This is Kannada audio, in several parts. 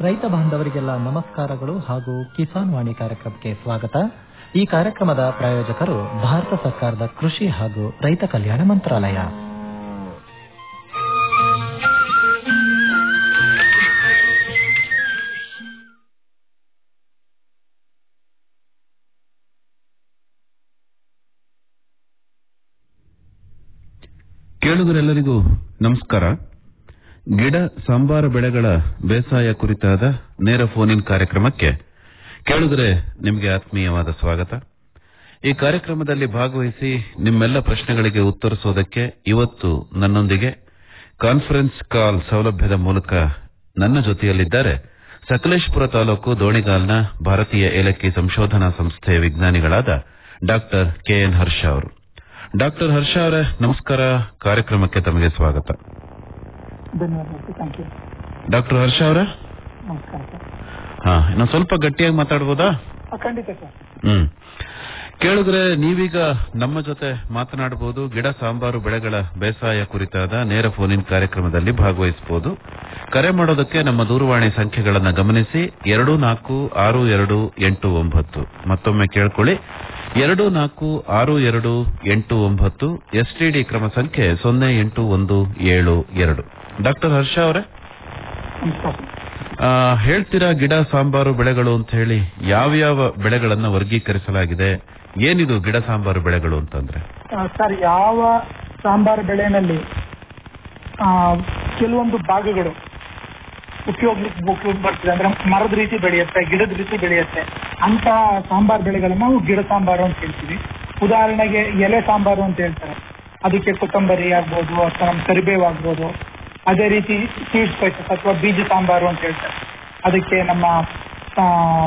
ರೈತ ಬಾಂಧವರಿಗೆಲ್ಲ ನಮಸ್ಕಾರಗಳು ಹಾಗೂ ಕಿಸಾನ್ ವಾಣಿ ಕಾರ್ಯಕ್ರಮಕ್ಕೆ ಸ್ವಾಗತ ಈ ಕಾರ್ಯಕ್ರಮದ ಪ್ರಾಯೋಜಕರು ಭಾರತ ಸರ್ಕಾರದ ಕೃಷಿ ಹಾಗೂ ರೈತ ಕಲ್ಯಾಣ ಮಂತ್ರಾಲಯ ಕೇಳುಗರೆಲ್ಲರಿಗೂ ನಮಸ್ಕಾರ ಗಿಡ ಸಾಂಬಾರ ಬೆಳೆಗಳ ಬೇಸಾಯ ಕುರಿತಾದ ನೇರ ಫೋನ್ ಇನ್ ಕಾರ್ಯಕ್ರಮಕ್ಕೆ ಕೇಳುಗರೆ ನಿಮಗೆ ಆತ್ಮೀಯವಾದ ಸ್ವಾಗತ ಈ ಕಾರ್ಯಕ್ರಮದಲ್ಲಿ ಭಾಗವಹಿಸಿ ನಿಮ್ಮೆಲ್ಲ ಪ್ರಶ್ನೆಗಳಿಗೆ ಉತ್ತರಿಸೋದಕ್ಕೆ ಇವತ್ತು ನನ್ನೊಂದಿಗೆ ಕಾನ್ಫರೆನ್ಸ್ ಕಾಲ್ ಸೌಲಭ್ಯದ ಮೂಲಕ ನನ್ನ ಜೊತೆಯಲ್ಲಿದ್ದಾರೆ ಸಕಲೇಶಪುರ ತಾಲೂಕು ದೋಣಿಗಾಲ್ನ ಭಾರತೀಯ ಏಲಕ್ಕಿ ಸಂಶೋಧನಾ ಸಂಸ್ಥೆಯ ವಿಜ್ಞಾನಿಗಳಾದ ಡಾಕ್ಟರ್ ಕೆಎನ್ ಹರ್ಷ ಅವರು ಡಾಕ್ಟರ್ ಹರ್ಷ ಅವರೇ ನಮಸ್ಕಾರ ಕಾರ್ಯಕ್ರಮಕ್ಕೆ ತಮಗೆ ಸ್ವಾಗತ ಧನ್ಯವಾದ ಥ್ಯಾಂಕ್ ಯು ಡಾಕ್ಟರ್ ಹರ್ಷ ಅವರ ನಮಸ್ಕಾರ ಸರ್ ಹಾ ಇನ್ನು ಸ್ವಲ್ಪ ಗಟ್ಟಿಯಾಗಿ ಮಾತಾಡ್ಬೋದಾ ಆ, ಖಂಡಿತ ಸರ್ ಹ್ಮ್ ಕೇಳಿದ್ರೆ ನೀವೀಗ ನಮ್ಮ ಜೊತೆ ಮಾತನಾಡಬಹುದು ಗಿಡ ಸಾಂಬಾರು ಬೆಳೆಗಳ ಬೇಸಾಯ ಕುರಿತಾದ ನೇರ ಫೋನ್ ಇನ್ ಕಾರ್ಯಕ್ರಮದಲ್ಲಿ ಭಾಗವಹಿಸಬಹುದು ಕರೆ ಮಾಡೋದಕ್ಕೆ ನಮ್ಮ ದೂರವಾಣಿ ಸಂಖ್ಯೆಗಳನ್ನ ಗಮನಿಸಿ ಎರಡು ನಾಲ್ಕು ಆರು ಎರಡು ಎಂಟು ಒಂಬತ್ತು ಮತ್ತೊಮ್ಮೆ ಕೇಳ್ಕೊಳ್ಳಿ ಎರಡು ನಾಲ್ಕು ಆರು ಎರಡು ಎಂಟು ಒಂಬತ್ತು ಎಸ್ಟಿಡಿ ಕ್ರಮ ಸಂಖ್ಯೆ ಸೊನ್ನೆ ಎಂಟು ಒಂದು ಏಳು ಎರಡು ಡಾಕ್ಟರ್ ಹರ್ಷ ಅವರೇ ನಮಸ್ಕಾರ ಸರ್. ಆ, ಹೇಳ್ತೀರಾ ಗಿಡ ಸಾಂಬಾರು ಬೆಳೆಗಳು ಅಂತ ಹೇಳಿ ಯಾವ್ಯಾವ ಬೆಳೆಗಳನ್ನ ವರ್ಗೀಕರಿಸಲಾಗಿದೆ ಏನಿದು ಗಿಡ ಸಾಂಬಾರು ಬೆಳೆಗಳು ಅಂತಂದ್ರೆ ಆ, ಸರ್ ಯಾವ ಸಾಂಬಾರು ಬೆಳೆನಲ್ಲಿ ಆ, ಕೆಲವೊಂದು ಭಾಗಗಳು ಉಪಯೋಗಕ್ಕೆ ಉಪಯೋಗ ಬರ್ತದೆ ಅಂದ್ರೆ ಮರದ ರೀತಿ ಬೆಳೆಯುತ್ತೆ ಗಿಡದ ರೀತಿ ಬೆಳೆಯುತ್ತೆ ಅಂತ ಸಾಂಬಾರ್ ಬೆಳೆಗಳನ್ನ ನಾವು ಗಿಡ ಸಾಂಬಾರು ಅಂತ ಹೇಳ್ತೀವಿ ಉದಾಹರಣೆಗೆ ಎಲೆ ಸಾಂಬಾರು ಅಂತ ಹೇಳ್ತಾರೆ ಅದಕ್ಕೆ ಕೊತ್ತಂಬರಿ ಆಗ್ಬೋದು ಅಥವಾ ನಮ್ಮ ಕರಿಬೇವು ಆಗ್ಬೋದು ಅದೇ ರೀತಿ ಸೀಡ್ ಸ್ಪೈಸಸ್ ಅಥವಾ ಬೀಜ ಸಾಂಬಾರು ಅಂತ ಹೇಳ್ತಾರೆ ಅದಕ್ಕೆ ನಮ್ಮ ಆ,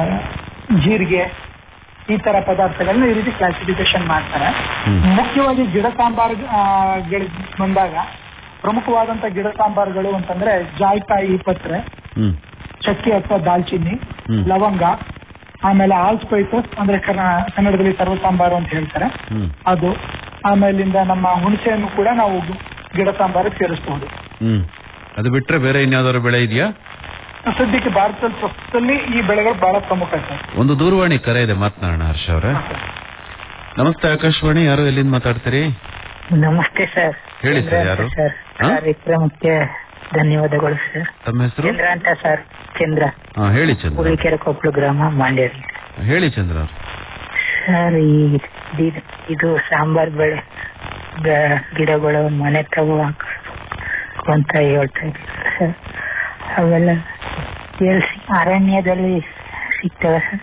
ಜೀರಿಗೆ ಈ ತರ ಪದಾರ್ಥಗಳನ್ನ ಈ ರೀತಿ ಕ್ಲಾಸಿಫಿಕೇಶನ್ ಮಾಡ್ತಾರೆ ಹ್ಮ್. ಮುಖ್ಯವಾಗಿ ಗಿಡ ಸಾಂಬಾರ್ ಆ, ಗಳಿಗೆ ಬಂದಾಗ ಪ್ರಮುಖವಾದಂತ ಗಿಡ ಸಾಂಬಾರುಗಳು ಅಂತಂದ್ರೆ ಜಾಯ್ಕಾಯಿ ಪತ್ರೆ ಹ್ಮ್ ಚಕ್ಕೆ ಅಥವಾ ದಾಲ್ಚಿನ್ನಿ ಹ್ಮ್. ಲವಂಗ ಆಮೇಲೆ ಆಲ್ ಸ್ಪೈಸಸ್ ಅಂದ್ರೆ ಕನ್ನ- ಕನ್ನಡದಲ್ಲಿ ಸರ್ವ ಸಾಂಬಾರು ಅಂತ ಹೇಳ್ತಾರೆ ಹ್ಮ್ ಅದು ಆಮೇಲಿಂದ ನಮ್ಮ ಹುಣಸೆಯನ್ನು ಕೂಡ ನಾವು ಗಿಡ ಸಾಂಬಾರಿಗೆ ಸೇರಿಸಬಹುದು ಹ್ಮ್ ಅದು ಬಿಟ್ರೆ ಬೇರೆ ಇನ್ಯಾವ್ದಾದ್ರು ಬೆಳೆ ಇದೆಯಾ ಸದ್ಯಕ್ಕೆ ಭಾರತದಲ್ಲಿ ಪ್ರಸ್ತುತದಲ್ಲಿ ಈ ಬೆಳೆಗಳು ಬಹಳ ಪ್ರಮುಖ ಸರ್ ಒಂದು ದೂರವಾಣಿ ಕರೆ ಇದೆ ಮಾತನಾಡೋಣ ಹರ್ಷ ಅವರೇ ನಮಸ್ತೆ ಆಕಾಶವಾಣಿ ಯಾರು ಎಲ್ಲಿಂದ ಮಾತಾಡ್ತೀರಿ ನಮಸ್ತೆ ಸರ್ ಹೇಳಿ ಸರ್, ಯಾರು? ಸರ್ ಹಾ? ಕಾರ್ಯಕ್ರಮಕ್ಕೆ ಧನ್ಯವಾದಗಳು ಸರ್ ತಮ್ಮ ಹೆಸರು ಚಂದ್ರ ಅಂತ ಸರ್ ಚಂದ್ರ ಹಾ ಹೇಳಿ ಚಂದ್ರ ಹುಲಿಕೆರೆ ಕೊಪ್ಪಳು ಗ್ರಾಮ ಮಂಡ್ಯ ಹೇಳಿ ಚಂದ್ರ ಅವ್ರು. ಸರ್ ಈ ಇದ್- ಇದು ಸಾಂಬಾರ್ ಬೆಳೆ ಗ- ಗಿಡಗಳು ಮನೆ ತಗೋ ಅಂತ ಹೇಳ್ತಾ ಇದ್ದೀವಿ ಸರ್ ಅವೆಲ್ಲ ಎಲ್ಲಿ ಸಿ- ಅರಣ್ಯದಲ್ಲಿ ಸಿಗ್ತವೆ ಸರ್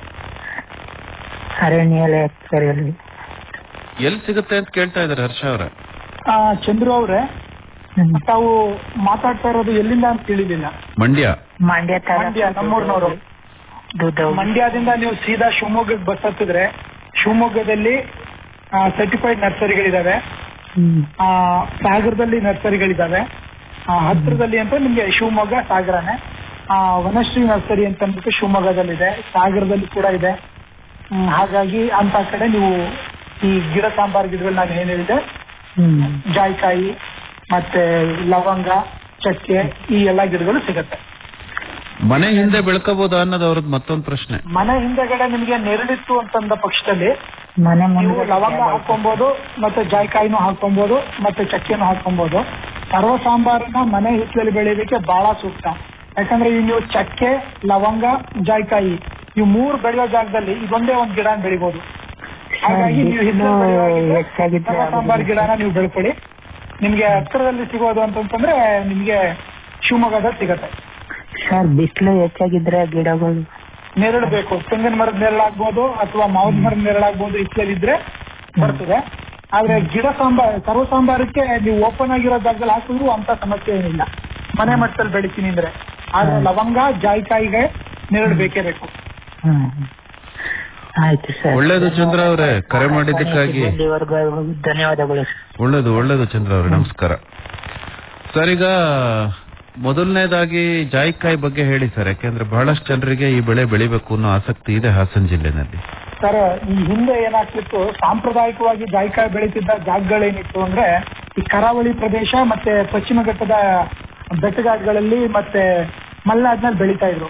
ಅರಣ್ಯ ಕರೆಯಲ್ಲಿ ಎಲ್ಲಿ ಸಿಗುತ್ತೆ ಅಂತ ಕೇಳ್ತಾ ಇದಾರೆ ಹರ್ಷ ಅವರೇ ಆ, ಚಂದ್ರು ಅವ್ರೆ ತಾವು ಮಾತಾಡ್ತಾ ಇರೋದು ಎಲ್ಲಿಂದ ಅಂತ ತಿಳಿಲಿಲ್ಲ ಮಂಡ್ಯ ಮಂಡ್ಯ ಮಂಡ್ಯ ನಮ್ಮೂರ್ನವರು ದುಡ್ಡು ಮಂಡ್ಯದಿಂದ ನೀವು ಸೀದಾ ಶಿವಮೊಗ್ಗಕ್ಕೆ ಬಸ್ ಹತ್ತಿದ್ರೆ ಶಿವಮೊಗ್ಗದಲ್ಲಿ ಸರ್ಟಿಫೈಡ್ ನರ್ಸರಿಗಳಿದಾವೆ ಹ್ಮ್ ಆ, ಸಾಗರದಲ್ಲಿ ನರ್ಸರಿಗಳಿದಾವೆ ಆ, ಹತ್ರದಲ್ಲಿ ಅಂತ ನಿಮ್ಗೆ ಶಿವಮೊಗ್ಗ ಸಾಗರನೇ ಆ, ವನಶ್ರೀ ನರ್ಸರಿ ಅಂತ ಅಂದ್ಬಿಟ್ಟು ಶಿವಮೊಗ್ಗದಲ್ಲಿದೆ ಸಾಗರದಲ್ಲಿ ಕೂಡ ಇದೆ ಹ್ಮ್, ಹಾಗಾಗಿ ಅಂತ ಕಡೆ ನೀವು ಈ ಗಿಡ ಸಾಂಬಾರ್ ಗಿಡಗಳು ನಾನು ಏನ್ ಹೇಳಿದೆ ಹ್ಮ್ ಜಾಯ್ಕಾಯಿ ಮತ್ತೆ ಲವಂಗ ಚಕ್ಕೆ ಈ ಎಲ್ಲಾ ಗಿಡಗಳು ಸಿಗತ್ತೆ ಮನೆ ಹಿಂದೆ ಬೆಳ್ಕೋಬಹುದಾ ಅನ್ನೋದು ಅವ್ರದ್ದು ಮತ್ತೊಂದು ಪ್ರಶ್ನೆ ಮನೆ ಹಿಂದೆಗಡೆ ನಿಮ್ಗೆ ನೆರಳಿತ್ತು ಅಂತಂದ ಪಕ್ಷದಲ್ಲಿ ಮನೆ ನೀವು ಮುಂದೆ ಲವಂಗ ಹಾಕೊಬಹುದು ಮತ್ತೆ ಜಾಯ್ಕಾಯಿನೂ ಹಾಕೊಬಹುದು ಮತ್ತೆ ಚಕ್ಕೆನೂ ಹಾಕೊಬಹುದು ಸರ್ವ ಸಾಂಬಾರನ್ನ ಮನೆ ಹಿತ್ತಲಲ್ಲಿ ಬೆಳೆಯೋದಕ್ಕೆ ಬಹಳ ಸೂಕ್ತ ಯಾಕಂದ್ರೆ ಈ ನೀವು ಚಕ್ಕೆ ಲವಂಗ ಜಾಯ್ಕಾಯಿ ಈ ಮೂರು ಬೆಳೆಯೋ ಜಾಗದಲ್ಲಿ ಇದೊಂದೇ ಒಂದ್ ಗಿಡ ಬೆಳಿಬಹುದು ಹಾಗಾಗಿ ನೀವು ಹಿತ್ತಲಲ್ಲಿ ಬೆಳೆಯುವಾಗಿದ್ರೆ ಹೆಚ್ಚಾಗಿದ್ರೆ ಸರ್ವ ಸಾಂಬಾರ್ ಗಿಡನ ನೀವು ಬೆಳ್ಕೊಳ್ಳಿ ನಿಮ್ಗೆ ಹತ್ತಿರದಲ್ಲಿ ಸಿಗೋದು ಅಂತಂತಂದ್ರೆ ನಿಮ್ಗೆ ಶಿವಮೊಗ್ಗದಲ್ಲಿ ಸಿಗತ್ತೆ ಸರ್ ಬಿಸಿಲು ಹೆಚ್ಚಾಗಿದ್ರೆ ಗಿಡಗಳು ನೆರಳು ಬೇಕು ತೆಂಗಿನ ಮರದ ನೆರಳಾಗ್ಬೋದು ಅಥವಾ ಮಾವಿನ ಮರದ ನೆರಳಾಗ್ಬೋದು ಇದ್ರೆ ಬರ್ತದೆ ಆದ್ರೆ ಗಿಡ ಸಾಂಬಾರ್ ಸರ್ವ ಸಾಂಬಾರಕ್ಕೆ ನೀವು ಓಪನ್ ಆಗಿರೋ ಜಾಗದಲ್ಲಿ ಹಾಕಿದ್ರು ಅಂತ ಸಮಸ್ಯೆ ಏನಿಲ್ಲ ಮನೆ ಮಟ್ಟದಲ್ಲಿ ಬೆಳಿತೀನಿ ಅಂದ್ರೆ ಆದ್ರೆ ಲವಂಗ ಜಾಯ್ಕಾಯಿಗೆ ನೆರಳು ಬೇಕೇ ಬೇಕು ಹ್ಮ್ ಆಯ್ತು ಸರ್ ಒಳ್ಳೇದು ಚಂದ್ರ ಅವರೇ ಕರೆ ಮಾಡಿದ್ದಕ್ಕಾಗಿ ಇಲ್ಲಿವರೆಗೂ ಧನ್ಯವಾದಗಳು ಸರ್ ಒಳ್ಳೇದು ಒಳ್ಳೇದು ಚಂದ್ರ ಅವರೇ ನಮಸ್ಕಾರ ಸರ್ ಈಗ ಮೊದಲನೇದಾಗಿ ಜಾಯಿಕಾಯಿ ಬಗ್ಗೆ ಹೇಳಿ ಸರ್ ಯಾಕೆಂದ್ರೆ ಬಹಳಷ್ಟು ಜನರಿಗೆ ಈ ಬೆಳೆ ಬೆಳಿಬೇಕು ಅನ್ನೋ ಆಸಕ್ತಿ ಇದೆ ಹಾಸನ ಜಿಲ್ಲೆನಲ್ಲಿ ಸರ್ ಈ ಹಿಂದೆ ಏನಾಗ್ತಿತ್ತು ಸಾಂಪ್ರದಾಯಿಕವಾಗಿ ಜಾಯ್ಕಾಯಿ ಬೆಳೀತಿದ್ದ ಜಾಗಗಳೇನಿತ್ತು ಅಂದ್ರೆ ಈ ಕರಾವಳಿ ಪ್ರದೇಶ ಮತ್ತೆ ಪಶ್ಚಿಮ ಘಟ್ಟದ ಬೆಟ್ಟಗಾಡುಗಳಲ್ಲಿ ಮತ್ತೆ ಮಲೆನಾಡಿನಲ್ಲಿ ಬೆಳೀತಾ ಇದ್ರು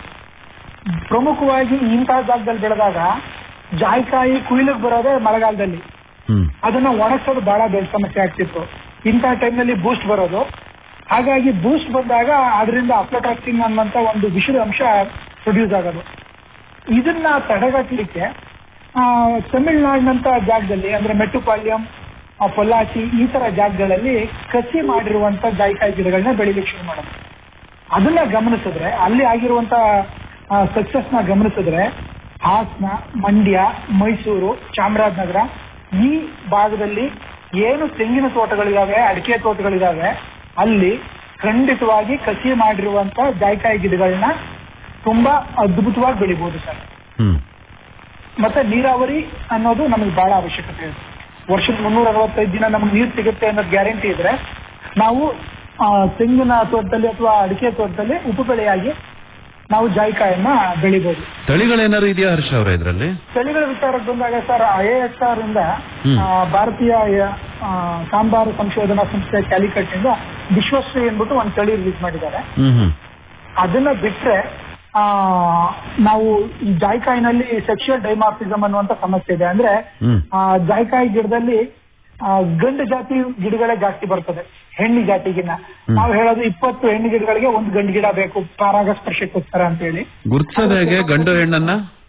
ಪ್ರಮುಖವಾಗಿ ಇಂತಹ ಜಾಗದಲ್ಲಿ ಬೆಳೆದಾಗ ಜಾಯ್ಕಾಯಿ ಕುಯ್ಲಿಗೆ ಬರೋದೇ ಮಳೆಗಾಲದಲ್ಲಿ ಹ್ಮ್ ಅದನ್ನ ಒಣಗ್ಸೋದು ಬಹಳ ದೊಡ್ಡ ಸಮಸ್ಯೆ ಆಗ್ತಿತ್ತು ಇಂತಹ ಟೈಮ್ನಲ್ಲಿ ಬೂಸ್ಟ್ ಬರೋದು ಹಾಗಾಗಿ ಬೂಸ್ಟ್ ಬಂದಾಗ ಅದರಿಂದ ಅಫ್ಲಟಾಕ್ಸಿನ್ ಅನ್ನುವಂತ ಒಂದು ವಿಷದ ಅಂಶ ಪ್ರೊಡ್ಯೂಸ್ ಆಗೋದು ಇದನ್ನ ತಡೆಗಟ್ಟಲಿಕ್ಕೆ ಆ, ತಮಿಳ್ನಾಡಿನಂತ ಜಾಗದಲ್ಲಿ ಅಂದ್ರೆ ಮೆಟ್ಟುಪಾಳ್ಯಂ ಆ, ಪೊಲ್ಲಾಚಿ ಈ ತರ ಜಾಗಗಳಲ್ಲಿ ಕಸಿ ಮಾಡಿರುವಂತ ಜಾಯಿಕಾಯಿ ಗಿಡಗಳನ್ನ ಬೆಳಿಲಿಕ್ಕೆ ಶುರು ಮಾಡೋದು ಅದನ್ನ ಗಮನಿಸಿದ್ರೆ ಅಲ್ಲಿ ಆಗಿರುವಂತ ಸಕ್ಸಸ್ ನ ಗಮನಿಸಿದ್ರೆ ಹಾಸನ ಮಂಡ್ಯ ಮೈಸೂರು ಚಾಮರಾಜನಗರ ಈ ಭಾಗದಲ್ಲಿ ಏನು ತೆಂಗಿನ ತೋಟಗಳಿದಾವೆ ಅಡಿಕೆ ತೋಟಗಳಿದಾವೆ ಅಲ್ಲಿ ಖಂಡಿತವಾಗಿ ಕಸಿ ಮಾಡಿರುವಂತ ಜಾಯಿಕಾಯಿ ಗಿಡಗಳನ್ನ ತುಂಬಾ ಅದ್ಭುತವಾಗಿ ಬೆಳಿಬಹುದು ಸರ್ ಹ್ಮ್ ಮತ್ತೆ ನೀರಾವರಿ ಅನ್ನೋದು ನಮಗೆ ಬಹಳ ಅವಶ್ಯಕತೆ ಇದೆ ವರ್ಷದ ಮುನ್ನೂರ ಅರವತ್ತೈದು ದಿನ ನಮ್ಗೆ ನೀರು ಸಿಗುತ್ತೆ ಅನ್ನೋದು ಗ್ಯಾರಂಟಿ ಇದ್ರೆ ನಾವು ಆ, ತೆಂಗಿನ ತೋಟದಲ್ಲಿ ಅಥವಾ ಅಡಿಕೆ ತೋಟದಲ್ಲಿ ಉಪು ಬೆಳೆಯಾಗಿ ನಾವು ಜಾಯಿಕಾಯನ್ನ ಬೆಳಿಬಹುದು ತಳಿಗಳೇನಾದ್ರು ಇದೆಯಾ ಹರ್ಷ ಅವರ ಇದ್ರಲ್ಲಿ ತಳಿಗಳ ವಿಚಾರಕ್ಕೆ ಬಂದಾಗ ಸರ್ ಐ ಎಸ್ ಆರ್ ಇಂದ ಹ್ಮ್. ಆ, ಭಾರತೀಯ ಆ, ಸಾಂಬಾರು ಸಂಶೋಧನಾ ಸಂಸ್ಥೆ ಕ್ಯಾಲಿಕಟ್ ಇಂದ ವಿಶ್ವಶ್ರೀ ಅಂದ್ಬಿಟ್ಟು ಒಂದು ತಳಿ ರಿಲೀಸ್ ಮಾಡಿದ್ದಾರೆ ಹ್ಮ್ ಹ್ಮ್ ಅದನ್ನ ಬಿಟ್ರೆ ಆ ನಾವು ಈ ಜಾಯ್ಕಾಯಿನಲ್ಲಿ ಸೆಕ್ಷುಯಲ್ ಡೈಮಾರ್ಫಿಸಮ್ ಅನ್ನುವಂತ ಸಮಸ್ಯೆ ಇದೆ ಅಂದ್ರೆ ಹ್ಮ್ ಆ ಜಾಯ್ಕಾಯಿ ಗಿಡದಲ್ಲಿ ಆ, ಗಂಡು ಜಾತಿ ಗಿಡಗಳೇ ಜಾಸ್ತಿ ಬರ್ತದೆ ಹೆಣ್ಣು ಜಾತಿಗಿನ್ನ ನಾವು ಹೇಳೋದು ಇಪ್ಪತ್ತು ಹೆಣ್ಣು ಗಿಡಗಳಿಗೆ ಒಂದು ಗಂಡು ಗಿಡ ಬೇಕು ಪರಾಗಸ್ಪರ್ಶಕ್ಕೋಸ್ಕರ ಅಂತ ಹೇಳಿ ಗುರ್ತಿಸೋದು ಹೇಗೆ ಗಂಡು ಹೆಣ್ಣನ್ನ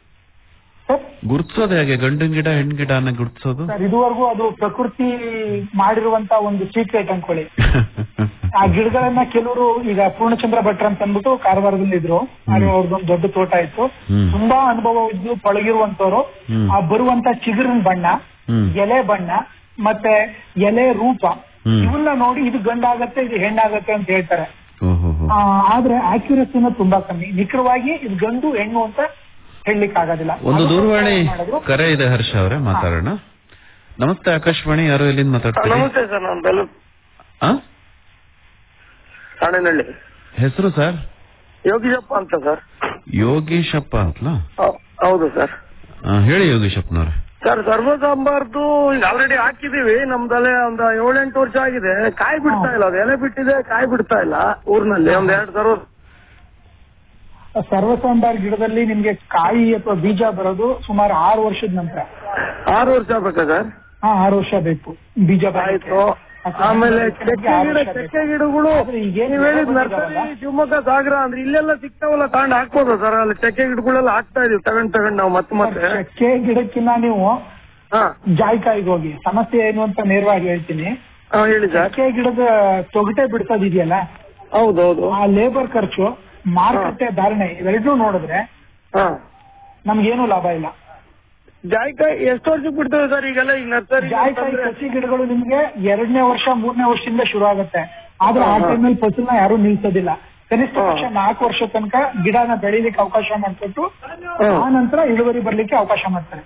ಸರ್ ಗುರ್ತಿಸೋದು ಹೇಗೆ ಗಂಡು ಗಿಡ ಹೆಣ್ಣು ಗಿಡ ಅನ್ನ ಗುರ್ತಿಸೋದು ಸರ್ ಇದುವರೆಗೂ ಅದು ಪ್ರಕೃತಿ ಮಾಡಿರುವಂತ ಒಂದು ಸೀಕ್ರೆಟ್ ಅನ್ಕೊಳ್ಳಿ ಆ ಗಿಡಗಳನ್ನ ಕೆಲವರು ಈಗ ಪೂರ್ಣಚಂದ್ರ ಭಟ್ರ ಅಂತ ಅಂದ್ಬಿಟ್ಟು ಕಾರವಾರದಲ್ಲಿ ಇದ್ರು ಅಲ್ಲಿ ಅವ್ರದ್ದೊಂದು ದೊಡ್ಡ ತೋಟ ಇತ್ತು ಹ್ಮ್. ತುಂಬಾ ಅನುಭವ ಇದ್ದು ಪಳಗಿರುವಂತವ್ರು ಹ್ಮ್. ಆ ಬರುವಂತ ಚಿಗುರಿನ ಬಣ್ಣ ಹ್ಮ್. ಎಲೆ ಬಣ್ಣ ಮತ್ತೆ ಎಲೆ ರೂಪ ಹ್ಮ್. ಇವನ್ನ ನೋಡಿ ಇದು ಗಂಡಾಗತ್ತೆ ಇದು ಹೆಣ್ಣಾಗತ್ತೆ ಅಂತ ಹೇಳ್ತಾರೆ ಓಹೋ ಆ, ಆದ್ರೆ ಆಕ್ಯುರಸಿನ ತುಂಬಾ ಕಮ್ಮಿ ನಿಖರವಾಗಿ ಇದು ಗಂಡು ಹೆಣ್ಣು ಅಂತ ಹೇಳಲಿಕ್ಕೆ ಆಗೋದಿಲ್ಲ ಒಂದು ಅದನ್ನ ದೂರವಾಣಿ ಮಾಡಿದ್ರು. ಕರೆ ಇದೆ ಹರ್ಷ ಅವರೇ ಮಾತಾಡೋಣ ನಮಸ್ತೆ ಆಕಾಶವಾಣಿ ಯಾರು ಎಲ್ಲಿಂದ ಮಾತಾಡ್ತೀರಿ ನಮಸ್ತೆ ಸರ್ ನಾನು ಬೆಲ್ಲೂರು ಆ? ಸಾಣೇನಹಳ್ಳಿ ಹೆಸರು ಸರ್ ಯೋಗೀಶಪ್ಪ ಅಂತ ಸರ್ ಯೋಗೀಶಪ್ಪ ಅಂತಲಾ ಹೌ- ಹೌದು ಸರ್ ಆ, ಹೇಳಿ ಯೋಗೀಶಪ್ಪನವ್ರೆ ಸರ್ ಸರ್ವ ಸಾಂಬಾರ್ದು ಈಗ ಆಲ್ರೆಡಿ ಹಾಕಿದೀವಿ ನಮ್ದಲ್ಲೇ ಒಂದು ಏಳೆಂಟು ವರ್ಷ ಆಗಿದೆ ಕಾಯಿ ಬಿಡ್ತಾ ಇಲ್ಲ ಅದು ಎಲೆ ಬಿಟ್ಟಿದೆ ಕಾಯಿ ಬಿಡ್ತಾ ಇಲ್ಲ ಊರಿನಲ್ಲಿ ಒಂದ್ ಎರಡು ಸರ್ವ ಸರ್ವಸಾಂಬಾರ್ ಗಿಡದಲ್ಲಿ ನಿಮ್ಗೆ ಕಾಯಿ ಅಥವಾ ಬೀಜ ಬರೋದು ಸುಮಾರು ಆರು ವರ್ಷದ ನಂತರ ಆರು ವರ್ಷ ಬೇಕಾ ಸರ್ ಹಾ ಆರು ವರ್ಷ ಬೇಕು ಬೀಜ ಬರಕ್ಕೆ. ಆಯ್ತು ಅಥವಾ ಆಮೇಲೆ ಆರು ಚಕ್ಕೆ ಗಿಡ ವರ್ಷ ಚಕ್ಕೆ ಬೇಕು. ಗಿಡಗಳು ಆದ್ರೆ ಈಗೇನ್ ನೀವ್ ಹೇಳಿದ್ ಗಿಡ ನರ್ಸರಿ ಬಂದಿದಾವಲ್ಲ? ಶಿವಮೊಗ್ಗ ಸಾಗರ ಅಂದ್ರೆ ಇಲ್ಲೆಲ್ಲ ಸಿಗ್ತಾವಲ್ಲ ತಗೊಂಡ್ ಹಾಕ್ಬೋದಾ ಸರ್ ಅಲ್ಲಿ ಚಕ್ಕೆ ಗಿಡಗಳೆಲ್ಲ ಹಾಕ್ತಾ ಇದೀವಿ ತಗೊಂಡ್ ತಗೊಂಡ್ ನಾವು ಮತ್ತೆ ಮತ್ತೆ ಚಕ್ಕೆ ಗಿಡಕ್ಕಿನ್ನ ನೀವು ಹಾ ಜಾಯ್ಕಾಯಿಗೆ ಹೋಗಿ ಸಮಸ್ಯೆ ಏನು ಅಂತ ನೇರವಾಗಿ ಹೇಳ್ತೀನಿ ಹಾ, ಹೇಳಿ ಸರ್ ಚಕ್ಕೆ ಗಿಡದ ತೊಗಟೆ ಬಿಡ್ಸೋದಿದೆಯಲ್ಲ ಹೌದೌದು ಆ ಲೇಬರ್ ಖರ್ಚು ಮಾರುಕಟ್ಟೆ ಧಾರಣೆ ಇವೆರಡನ್ನೂ ನೋಡಿದ್ರೆ ಹಾ ನಮ್ಗೇನು ಲಾಭ ಇಲ್ಲ ಜಾಯ್ಕಾಯಿ ಎಷ್ಟು ವರ್ಷಕ್ಕೆ ಬಿಡ್ತೇವೆ ಸರ್ ಈಗೆಲ್ಲ ಈಗ ನರ್ಸರಿ ಜಾಯ್ಕಾಯಿ ಕಸಿ ಗಿಡಗಳು ನಿಮ್ಗೆ ಎರಡನೇ ವರ್ಷ ಮೂರನೇ ವರ್ಷದಿಂದ ಶುರು ಆಗುತ್ತೆ ಆದ್ರೆ ಆ ಹಾ, ಹಾ. ಟೈಮಲ್ಲಿ ಫಸಲ್ನ ಯಾರು ನಿಲ್ಸೋದಿಲ್ಲ ಕನಿಷ್ಠ ಹಾ. ಪಕ್ಷ ನಾಲ್ಕು ವರ್ಷ ತನಕ ಗಿಡನ ಬೆಳಿಲಿಕ್ಕೆ ಅವಕಾಶ ಮಾಡ್ಕೊಟ್ಟು ಹಾ. ಆ ನಂತರ ಇಳುವರಿ ಬರ್ಲಿಕ್ಕೆ ಅವಕಾಶ ಮಾಡ್ತಾರೆ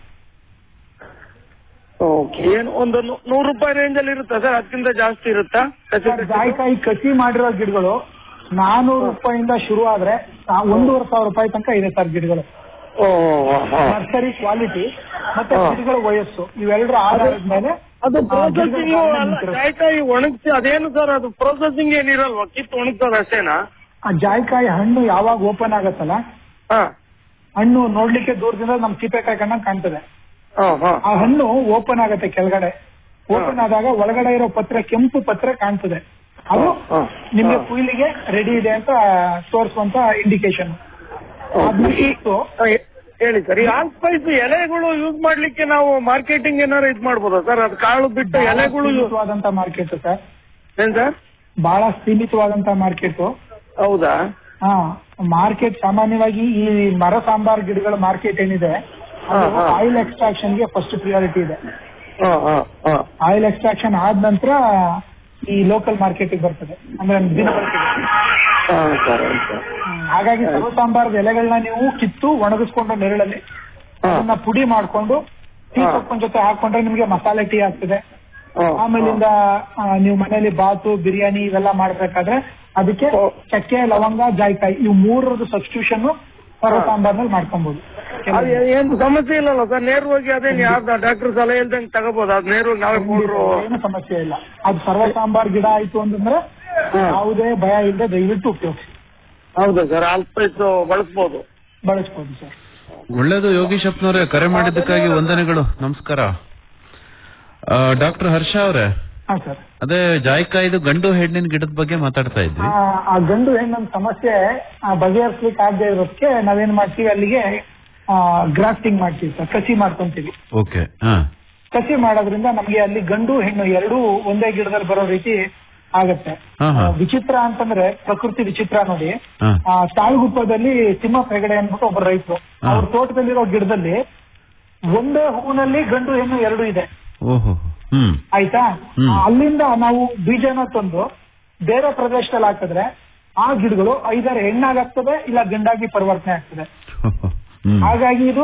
ಓಕೆ ಏನು ಒಂದು ನೂ- ನೂರು ರೂಪಾಯಿ ರೇಂಜ್ ಅಲ್ಲಿ ಇರುತ್ತಾ ಸರ್ ಅದಕ್ಕಿಂತ ಜಾಸ್ತಿ ಇರುತ್ತಾ ಕಸಿ ಸರ್, ಜಾಯಿಕಾಯಿ ಕಸಿ ಮಾಡಿರೋ ಗಿಡಗಳು ನಾನೂರು ರೂಪಾಯಿಂದ ಶುರು ಆದ್ರೆ ಆ ಒಂದೂವರೆ ಸಾವಿರ ರೂಪಾಯಿ ತನಕ ಇದೆ ಸರ್ ಗಿಡಗಳು ಓ ಹಾ. ನರ್ಸರಿ ಕ್ವಾಲಿಟಿ ಮತ್ತೆ ಹಾ. ಗಿಡಗಳ ವಯಸ್ಸು ಇವೆರಡರ ಆಧಾರದ ಮೇಲೆ ಅದು ಆ, ಗಿಡಗಳ ಪ್ರೊಸೆಸಿಂಗ್ ಧಾರಣೆ ನಿಂತಿರುತ್ತೆ. ಜಾಯ್ಕಾಯಿ ಒಣಗಿಸಿ ಅದೇನು ಸರ್ ಅದು ಪ್ರೊಸೆಸಿಂಗ್ ಏನಿರಲ್ವಾ ಕಿತ್ತು ಒಣಗ್ತದ ಅಷ್ಟೇನಾ ಆ ಜಾಯಿಕಾಯಿ ಹಣ್ಣು ಯಾವಾಗ ಓಪನ್ ಆಗತ್ತಲ್ಲ ಹಾ ಹಣ್ಣು ನೋಡ್ಲಿಕ್ಕೆ ದೂರದಿಂದ ನಮ್ ಸೀಪೆಕಾಯಿ ಕಣ್ಣಂಗ್ ಕಾಣ್ತದೆ ಹಾ ಹಾ ಆ ಹಣ್ಣು ಓಪನ್ ಆಗತ್ತೆ ಕೆಳಗಡೆ ಓಪನ್ ಆದಾಗ ಒಳಗಡೆ ಇರೋ ಪತ್ರೆ ಕೆಂಪು ಪತ್ರೆ ಕಾಣ್ತದೆ ಅದು ಹಾ, ನಿಮ್ಗೆ ಹಾ. ಕುಯ್ಲಿಗೆ ರೆಡಿ ಇದೆ ಅಂತ ತೋರಿಸುವಂತ ಇಂಡಿಕೇಶನ್ ಈ- ಹಾ, ಹೇ- ಹೇಳಿ ಸರ್ ಈ ಆಲ್ ಸ್ಪೈಸ್ ಎಲೆಗಳು ಯೂಸ್ ಮಾಡ್ಲಿಕ್ಕೆ ನಾವು ಮಾರ್ಕೆಟಿಂಗ್ ಏನಾರು ಇದ್ ಮಾಡ್ಬೋದಾ ಸರ್ ಅದು ಕಾಳು ಬಿಟ್ಟು ಎಲೆಗಳು use- ಸೀಮಿತವಾದಂತ ಮಾರ್ಕೆಟ್ ಸರ್ ಏನ್ ಸರ್ ಬಹಳ ಸೀಮಿತವಾದಂತ ಮಾರ್ಕೆಟ್ ಹೌದಾ ಹಾ ಮಾರ್ಕೆಟ್ ಸಾಮಾನ್ಯವಾಗಿ ಈ ಮರ ಸಾಂಬಾರ್ ಗಿಡಗಳ ಮಾರ್ಕೆಟ್ ಏನಿದೆ ಹಾ, ಹಾ. ಆಯಿಲ್ ಎಕ್ಸ್ಟ್ರಾಕ್ಷನ್ ಗೆ ಫಸ್ಟ್ ಪ್ರಿಯಾರಿಟಿ ಇದೆ ಹಾ ಹಾ ಹಾ ಆಯಿಲ್ ಎಕ್ಸ್ಟ್ರಾಕ್ಷನ್ ಆದ ನಂತರ ಈ ಲೋಕಲ್ ಮಾರ್ಕೆಟ್ ಬರ್ತದೆ ಅಂದ್ರೆ ದಿನ ಬಳಕೆಗೆ. ಹಾ ಸರ್ ಸರ್ ಹ್ಮ್. ಹಾಗಾಗಿ ಸರ್ವ ಸಾಂಬಾರದ ಎಲೆಗಳನ್ನ ನೀವು ಕಿತ್ತು ಒಣಗಿಸ್ಕೊಂಡು ನೆರಳಲ್ಲಿ ಹಾ. ಅದನ್ನ ಪುಡಿ ಮಾಡ್ಕೊಂಡು ಟೀ ಹಾ. ಸೊಪ್ಪಿನ ಜೊತೆ ಹಾಕೊಂಡ್ರೆ ನಿಮ್ಗೆ ಮಸಾಲೆ ಟೀ ಆಗ್ತದೆ ಹಾ, ಆಮೇಲಿಂದ ಆ, ನೀವು ಮನೇಲಿ ಬಾತು ಬಿರಿಯಾನಿ ಇವೆಲ್ಲ ಮಾಡ್ಬೇಕಾದ್ರೆ ಅದಕ್ಕೆ ಓ. ಚಕ್ಕೆ ಲವಂಗ ಜಾಯ್ಕಾಯಿ ಇವು ಮೂರರದ್ದು ಸಬ್ಸ್ಟಿಟ್ಯೂಷನ್ ಸರ್ವ ಹಾ. ಸಾಂಬಾರ್ನಲ್ಲಿ ಮಾಡ್ಕೊಬಹುದು ಅದು ಏ- ಏನು ಸಮಸ್ಯೆ ಇಲ್ಲಲ್ಲ ಸರ್ ನೇರವಾಗಿ ಅದೇ ಯಾವ್ದು ಡಾಕ್ಟರ್ ಸಲಹೆ ಇಲ್ದಂಗೆ ತಗೋಬಹುದು ಅದು ನೇರವಾಗಿ ನಾವೇ ಕೊಡ್ರು ಏನು ಸಮಸ್ಯೆ ಇಲ್ಲ ಅದು ಸರ್ವ ಸಾಂಬಾರ್ ಗಿಡ ಆಯ್ತು ಅಂತಂದ್ರೆ ಹಾ. ಯಾವುದೇ ಭಯ ಇಲ್ಲದೆ ದಯವಿಟ್ಟು ಉಪಯೋಗಿಸಿ ಹೌದು ಸರ್ ಆಲ್ಪೈಟ್ ಬಳಸ್ಬೋದು ಬಳಸ್ಬೋದು ಸರ್ ಒಳ್ಳೇದು ಯೋಗೀಶಪ್ಪನವರೇ ಕರೆ ಮಾಡಿದ್ದಕ್ಕಾಗಿ ವಂದನೆಗಳು ನಮಸ್ಕಾರ ಡಾಕ್ಟರ್ ಹರ್ಷ ಅವರೇ ಹಾ ಸರ್ ಅದೇ ಜಾಯ್ಕಾಯ್ದು ಗಂಡು ಹೆಣ್ಣಿನ ಗಿಡದ ಬಗ್ಗೆ ಮಾತಾಡ್ತಾ ಇದ್ವಿ ಆ ಆ ಗಂಡು ಹೆಣ್ಣಿನ ಸಮಸ್ಯೆ ಆ, ಬಗೆಹರಿಸ್ಲಿಕ್ಕೆ ಆಗದೆ ಇರೋದಕ್ಕೆ ನಾವೇನ್ ಮಾಡ್ತೀವಿ ಅಲ್ಲಿಗೆ ಗ್ರಾಫ್ಟಿಂಗ್ ಮಾಡ್ತೀವಿ ಸರ್ ಕಸಿ ಮಾಡ್ಕೊಂತೀವಿ ಓಕೆ ಹಾ ಕಸಿ ಮಾಡೋದ್ರಿಂದ ನಮ್ಗೆ ಅಲ್ಲಿ ಗಂಡು ಹೆಣ್ಣು ಎರಡೂ ಒಂದೇ ಗಿಡದಲ್ಲಿ ಬರೋ ರೀತಿ ಆಗತ್ತೆ ಹಾ, ಹಾ. ಆ, ವಿಚಿತ್ರ ಅಂತಂದ್ರೆ ಪ್ರಕೃತಿ ವಿಚಿತ್ರ ನೋಡಿ ಹಾ ಆ ತಾಳ್ಗುಪ್ಪದಲ್ಲಿ ತಿಮ್ಮ ಹೆಗಡೆ ಅಂದ್ಬಿಟ್ಟು ಒಬ್ಬ ರೈತರು ಹಾ. ಅವ್ರ ತೋಟದಲ್ಲಿರೋ ಗಿಡದಲ್ಲಿ ಒಂದೇ ಹೂವಿನಲ್ಲಿ ಗಂಡು ಹೆಣ್ಣು ಎರಡು ಇದೆ ಓಹೋ ಹ್ಮ್ ಆಯ್ತಾ ಹ್ಮ್. ಅಲ್ಲಿಂದ ನಾವು ಬೀಜನ ತಂದು ಬೇರೆ ಪ್ರದೇಶದಲ್ಲಿ ಹಾಕಿದ್ರೆ ಆ ಗಿಡಗಳು ಐದಾರು ಹೆಣ್ಣಾಗಾಗ್ತದೆ ಇಲ್ಲ ಗಂಡಾಗಿ ಪರಿವರ್ತನೆ ಆಗ್ತದೆ ಹ್ಮ್ ಹಾಗಾಗಿ ಇದು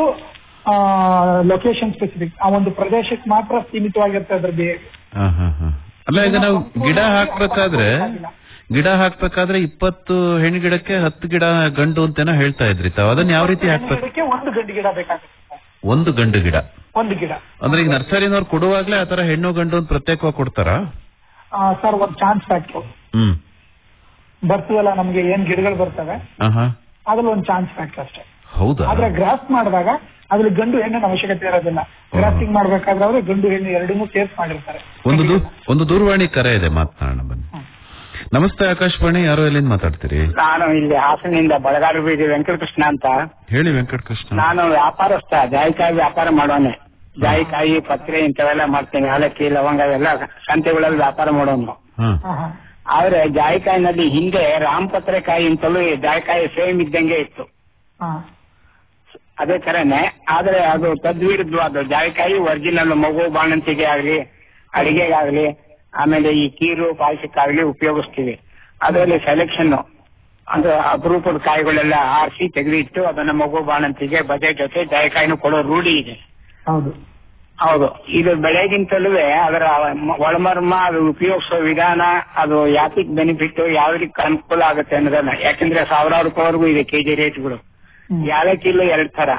ಲೊಕೇಶನ್ ಸ್ಪೆಸಿಫಿಕ್ ಆ ಒಂದು ಪ್ರದೇಶಕ್ಕೆ ಮಾತ್ರ ಸೀಮಿತವಾಗಿರುತ್ತೆ ಅದ್ರ ಬಿಹೇವಿಯರ್ ಹಾ, ಹಾ, ಹಾ. ಅಲ್ಲ ಈಗ ನಾವು ಗಿಡ ಹಾಕ್ಬೇಕಾದ್ರೆ ಗಿಡ ಹಾಕ್ಬೇಕಾದ್ರೆ ಇಪ್ಪತ್ತು ಹೆಣ್ಣು ಗಿಡಕ್ಕೆ ಹತ್ತು ಗಿಡ ಗಂಡು ಅಂತೇನೋ ಹೇಳ್ತಾ ಇದ್ರಿ ತಾವು ಅದನ್ನ ಯಾವ ರೀತಿ ಹಾಕ್ಬೇಕು ಗಿಡಕ್ಕೆ ಒಂದು ಗಂಡು ಗಿಡ ಬೇಕಾಗುತ್ತೆ ಸರ್. ಒಂದು ಗಂಡು ಗಿಡ ಒಂದು ಗಿಡ ಅಂದ್ರೆ ಈಗ ನರ್ಸರಿನವ್ರು ಕೊಡುವಾಗ್ಲೇ ಆತರ ಹೆಣ್ಣು ಗಂಡು ಅಂತ ಪ್ರತ್ಯೇಕವಾಗಿ ಕೊಡ್ತಾರಾ ಆ, ಸರ್ ಒಂದು ಚಾನ್ಸ್ ಫ್ಯಾಕ್ಟ್ರು ಹ್ಮ್ ಬರ್ತದಲ್ಲ ನಮ್ಗೆ ಏನ್ ಗಿಡಗಳು ಬರ್ತವೆ ಆಹಾ ಅದ್ರಲ್ಲಿ ಒಂದು ಚಾನ್ಸ್ ಫ್ಯಾಕ್ಟರ್ ಅಷ್ಟೇ ಹೌದಾ ಆದ್ರೆ ಗ್ರಾಫ್ಟ್ ಮಾಡಿದಾಗ ಅದ್ರಲ್ಲಿ ಗಂಡು ಹೆಣ್ಣಿನ ಅವಶ್ಯಕತೆ ಇರೋದಿಲ್ಲ ಗ್ರಾಫ್ಟಿಂಗ್ ಮಾಡ್ಬೇಕಾದ್ರೆ ಅವ್ರು ಗಂಡು ಹೆಣ್ಣು ಎರಡನ್ನೂ ಸೇರ್ಸ್ ಮಾಡಿರ್ತಾರೆ ಒಂದು ದೂ- ಒಂದು ದೂರವಾಣಿ ಕರೆ ಇದೆ ಮಾತನಾಡೋಣ ಬನ್ನಿ ನಮಸ್ತೆ ಆಕಾಶವಾಣಿ ಯಾರೋ ಎಲ್ಲಿಂದ ಮಾತಾಡ್ತೀರಿ ನಾನು ಇಲ್ಲಿ ಹಾಸನಿಂದ ಬಳಗಾರು ಬೀದಿ ವೆಂಕಟಕೃಷ್ಣ ಅಂತ ಹೇಳಿ ವೆಂಕಟಕೃಷ್ಣ ನಾನು ವ್ಯಾಪಾರಸ್ಥ ಜಾಯಿಕಾಯಿ ವ್ಯಾಪಾರ ಮಾಡೋನೆ ಜಾಯಿಕಾಯಿ ಪತ್ರೆ ಇಂಥವೆಲ್ಲ ಮಾಡ್ತೀನಿ ಏಲಕ್ಕಿ ಲವಂಗ ಇವೆಲ್ಲ ಸಂತೆಗಳಲ್ಲಿ ವ್ಯಾಪಾರ ಮಾಡೋನು ಹಾ ಹಾ, ಹಾ. ಆದ್ರೆ ಜಾಯಿಕಾಯಿನಲ್ಲಿ ಹಿಂದೆ ರಾಮಪತ್ರೆಕಾಯಿ ಅಂತಲೂ ಈ ಜಾಯಿಕಾಯಿ ಸೇಮ್ ಇದ್ದಂಗೆ ಇತ್ತು ಹಾ. ಅದೇ ತರನೇ ಆದ್ರೆ ಅದು ತದ್ವಿರುದ್ಧವಾದ ಜಾಯಿಕಾಯಿ ಒರಿಜಿನಲ್ ಮಗು ಬಾಣಂತಿಗೆ ಆಗ್ಲಿ ಅಡಿಗೆಗಾಗ್ಲಿ ಆಮೇಲೆ ಈ ಕೀರು ಪಾಯಸಕ್ಕಾಗ್ಲಿ ಉಪಯೋಗಿಸ್ತೀವಿ ಅದರಲ್ಲಿ ಸೆಲೆಕ್ಷನ್ ಅದು ಅಪರೂಪದ ಕಾಯಿಗಳೆಲ್ಲ ಆರಿಸಿ ತೆಗೆದಿಟ್ಟು ಅದನ್ನ ಮಗು ಬಾಣಂತಿಗೆ ಬಜೆ ಜೊತೆ ಜಾಯಿಕಾಯಿನೂ ಕೊಡೋ ರೂಢಿ ಇದೆ ಹೌದು ಹೌದು ಇದು ಬೆಳೆಗಿಂತಲೂ ಅದರ ಮ- ಒಳಮರ್ಮ ಅದು ಉಪಯೋಗಿಸೋ ವಿಧಾನ ಅದು ಯಾತಿಕ್ ಬೆನಿಫಿಟ್ ಯಾವ ರೀತಿ ಅನುಕೂಲ ಆಗುತ್ತೆ ಅನ್ನೋದನ್ನ ಯಾಕಂದ್ರೆ ಸಾವಿರಾರು ರೂಪಾಯಿವರೆಗೂ ಇದೆ ಕೆಜಿ ರೇಟ್ಗಳು ಹ್ಮ್. ಯಾಲಕ್ಕಿಲು ಎರಡ್ ತರ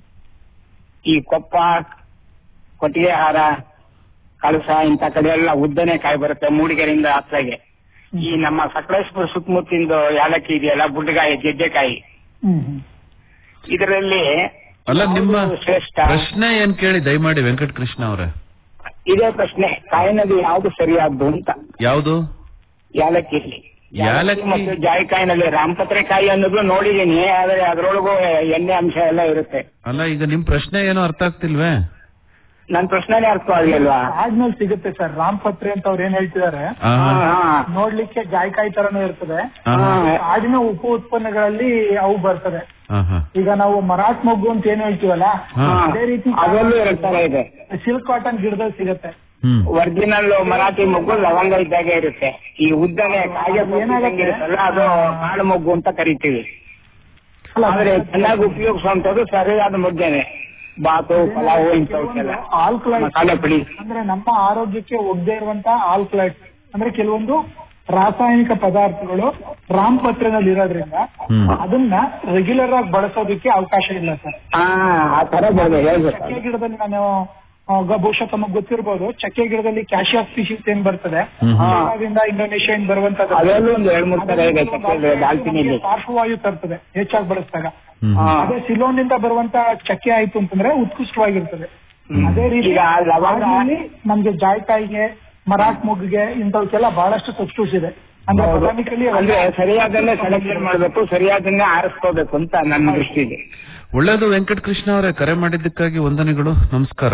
ಈ ಕೊಪ್ಪ ಕೊಟ್ಟಿಗೆ ಹಾರ ಕಳಸ ಇಂಥ ಕಡೆ ಎಲ್ಲ ಉದ್ದನೆ ಕಾಯಿ ಬರುತ್ತೆ ಮೂಡಿಗೆರೆಯಿಂದ ಹತ್ಲಾಗೆ ಈ ನಮ್ಮ ಸಕಲೇಶ್ಪುರ ಸುತ್ತಮುತ್ತಿಂದು ಯಾಲಕ್ಕಿ ಇದೆಯಲ್ಲ ಬುಡ್ಡಗಾಯಿ ಗೆಡ್ಡೆಕಾಯಿ ಹ್ಮ್ ಹ್ಮ್. ಇದರಲ್ಲಿ ಅಲ್ಲ ನಿಮ್ಮ ಯಾವುದು ಶ್ರೇಷ್ಠ ಪ್ರಶ್ನೆ ಏನ್ ಕೇಳಿ ದಯಮಾಡಿ ವೆಂಕಟಕೃಷ್ಣ ಅವರೇ ಇದೇ ಪ್ರಶ್ನೆ ಕಾಯಿನಲ್ಲಿ ಯಾವ್ದು ಸರಿಯಾದ್ದು ಅಂತ ಯಾವುದು ಯಾಲಕ್ಕಿಲಿ ಯಾಲಕ್ಕಿ- ಮತ್ತು ಜಾಯಿಕಾಯಿನಲ್ಲಿ ರಾಮಪತ್ರೆ ಕಾಯಿ ಅನ್ನೋದು ನೋಡಿದೀನಿ ಆದ್ರೆ ಅದ್ರೊಳಗೂ ಎಣ್ಣೆ ಅಂಶ ಎಲ್ಲ ಇರುತ್ತೆ ಅಲ್ಲ ಈಗ ನಿಮ್ ಪ್ರಶ್ನೆ ಏನೋ ಅರ್ಥ ಆಗ್ತಿಲ್ವೇ ನನ್ ಪ್ರಶ್ನೆನೇ ಅರ್ಥ ಆಗ್ಲಿಲ್ವಾ ಆದ್ಮೇಲೆ ಸಿಗುತ್ತೆ ಸರ್ ರಾಮಪತ್ರೆ ಅಂತ ಅವ್ರು ಏನ್ ಹೇಳ್ತಿದ್ದಾರೆ ಆ, ಹಾ, ಹಾ. ನೋಡ್ಲಿಕ್ಕೆ ಜಾಯ್ಕಾಯಿ ತರನೇ ಇರ್ತದೆ ಆ, ಹಾ. ಕಾಡಿನ ಉಪ ಉತ್ಪನ್ನಗಳಲ್ಲಿ ಅವು ಬರ್ತದೆ ಆ, ಹಾ. ಈಗ ನಾವು ಮರಾಠ್ ಮೊಗ್ಗು ಅಂತ ಏನ್ ಹೇಳ್ತೀವಲ್ಲ ಹಾ. ಅದೇ ರೀತಿ ಅದರಲ್ಲೂ ಎರಡು ತರ ಇದೆ ಸಿಲ್ಕ್ ಕಾಟನ್ ಗಿಡದಲ್ಲಿ ಸಿಗುತ್ತೆ ಹ್ಮ್ ಒರಿಜಿನಲ್ ಮರಾಠಿ ಮೊಗ್ಗು ಲವಂಗ ಇದ್ದಾಗೆ ಇರುತ್ತೆ ಈ ಉದ್ದನೆ ಕಾಗೆ ಅದು ಏನಾಗುತ್ತೆ? ಇರುತ್ತಲ್ಲ ಅದು ಕಾಳು ಮೊಗ್ಗು ಅಂತ ಕರಿತೀವಿ ಅಲ್ಲ, ಆದ್ರೆ ಚೆನ್ನಾಗಿ ಉಪಯೋಗಿಸುವಂತದ್ದು ಸರಿಯಾದ ಮುದ್ದೆನೆ ಬಾತು ಪಲಾವು ಇಂಥವಕ್ಕೆಲ್ಲ ಆಲ್ಕಲೈಟ್ ಮಸಾಲೆ ಪುಡಿ ಅಂದ್ರೆ ನಮ್ಮ ಆರೋಗ್ಯಕ್ಕೆ ಒಗ್ದೇ ಇರುವಂತ ಆಲ್ಕಲೈಟ್ ಅಂದ್ರೆ ಕೆಲವೊಂದು ರಾಸಾಯನಿಕ ಪದಾರ್ಥಗಳು ರಾಮಪತ್ರೆನಲ್ಲಿ ಇರೋದ್ರಿಂದ ಹ್ಮ್. ಅದನ್ನ ರೆಗ್ಯುಲರ್ ಆಗಿ ಬಳಸೋದಕ್ಕೆ ಅವಕಾಶ ಇಲ್ಲ ಸರ್ ಹಾ ಆ ತರ ಬರ್ಬೇಕು ಹೇಳ್ಬೇಕು ಚಕ್ಕೆ ಗಿಡದಲ್ಲಿ ನಾನು ಆ, ಗ- ಬಹುಶಃ ತಮಗೆ ಗೊತ್ತಿರಬಹುದು ಚಕ್ಕೆ ಗಿಡದಲ್ಲಿ ಕ್ಯಾಶಿಯಾ ಸ್ಪೀಶೀಸ್ ಏನ್ ಬರ್ತದೆ ಹ್ಮ್, ಹ್ಮ್. ಚೀನಾದಿಂದ ಇಂಡೋನೇಷಿಯಾ ಬರುವಂತದ್ದು ಅದರಲ್ಲೂ ಒಂದು ಎರಡ್ ಮೂರ್ ತರ ಇದೆ ಚಕ್ಕೆ ದಾಲ್ಚಿನಿಲಿ ಪಾರ್ಶ್ವವಾಯು ತರ್ತದೆ ಹೆಚ್ಚಾಗಿ ಬಳಸಿದಾಗ ಹ್ಮ್. ಹಾ. ಅದೇ ಸಿಲೋನ್ನಿಂದ ಬರುವಂತ ಚಕ್ಕೆ ಆಯ್ತು ಅಂತಂದ್ರೆ ಉತ್ಕೃಷ್ಟವಾಗಿರ್ತದೆ ಅದೇ ರೀತಿ ಈಗ ಲವಂಗ- ಕಾಡಿನಲ್ಲಿ ನಮ್ಗೆ ಜಾಯ್ಕಾಯಿಗೆ ಮರಾಠ್ ಮೊಗ್ಗಿಗೆ ಇಂಥವಕ್ಕೆಲ್ಲ ಬಹಳಷ್ಟು ಸಬ್ಸ್ಟೂಸ್ ಇದೆ ಅಂದ್ರೆ ಹೌದು. ಬಟಾನಿಕಲಿ ಅಂದ್ರೆ ಸರಿಯಾದನ್ನೇ ಸೆಲೆಕ್ಷನ್ ಮಾಡ್ಬೇಕು ಸರಿಯಾದನ್ನೇ ಆರಿಸ್ಕೋಬೇಕು ಅಂತ ನನ್ನ ದೃಷ್ಟಿ ಇದೆ ಒಳ್ಳೇದು ವೆಂಕಟಕೃಷ್ಣ ಅವರೇ ಕರೆ ಮಾಡಿದ್ದಕ್ಕಾಗಿ ವಂದನೆಗಳು ನಮಸ್ಕಾರ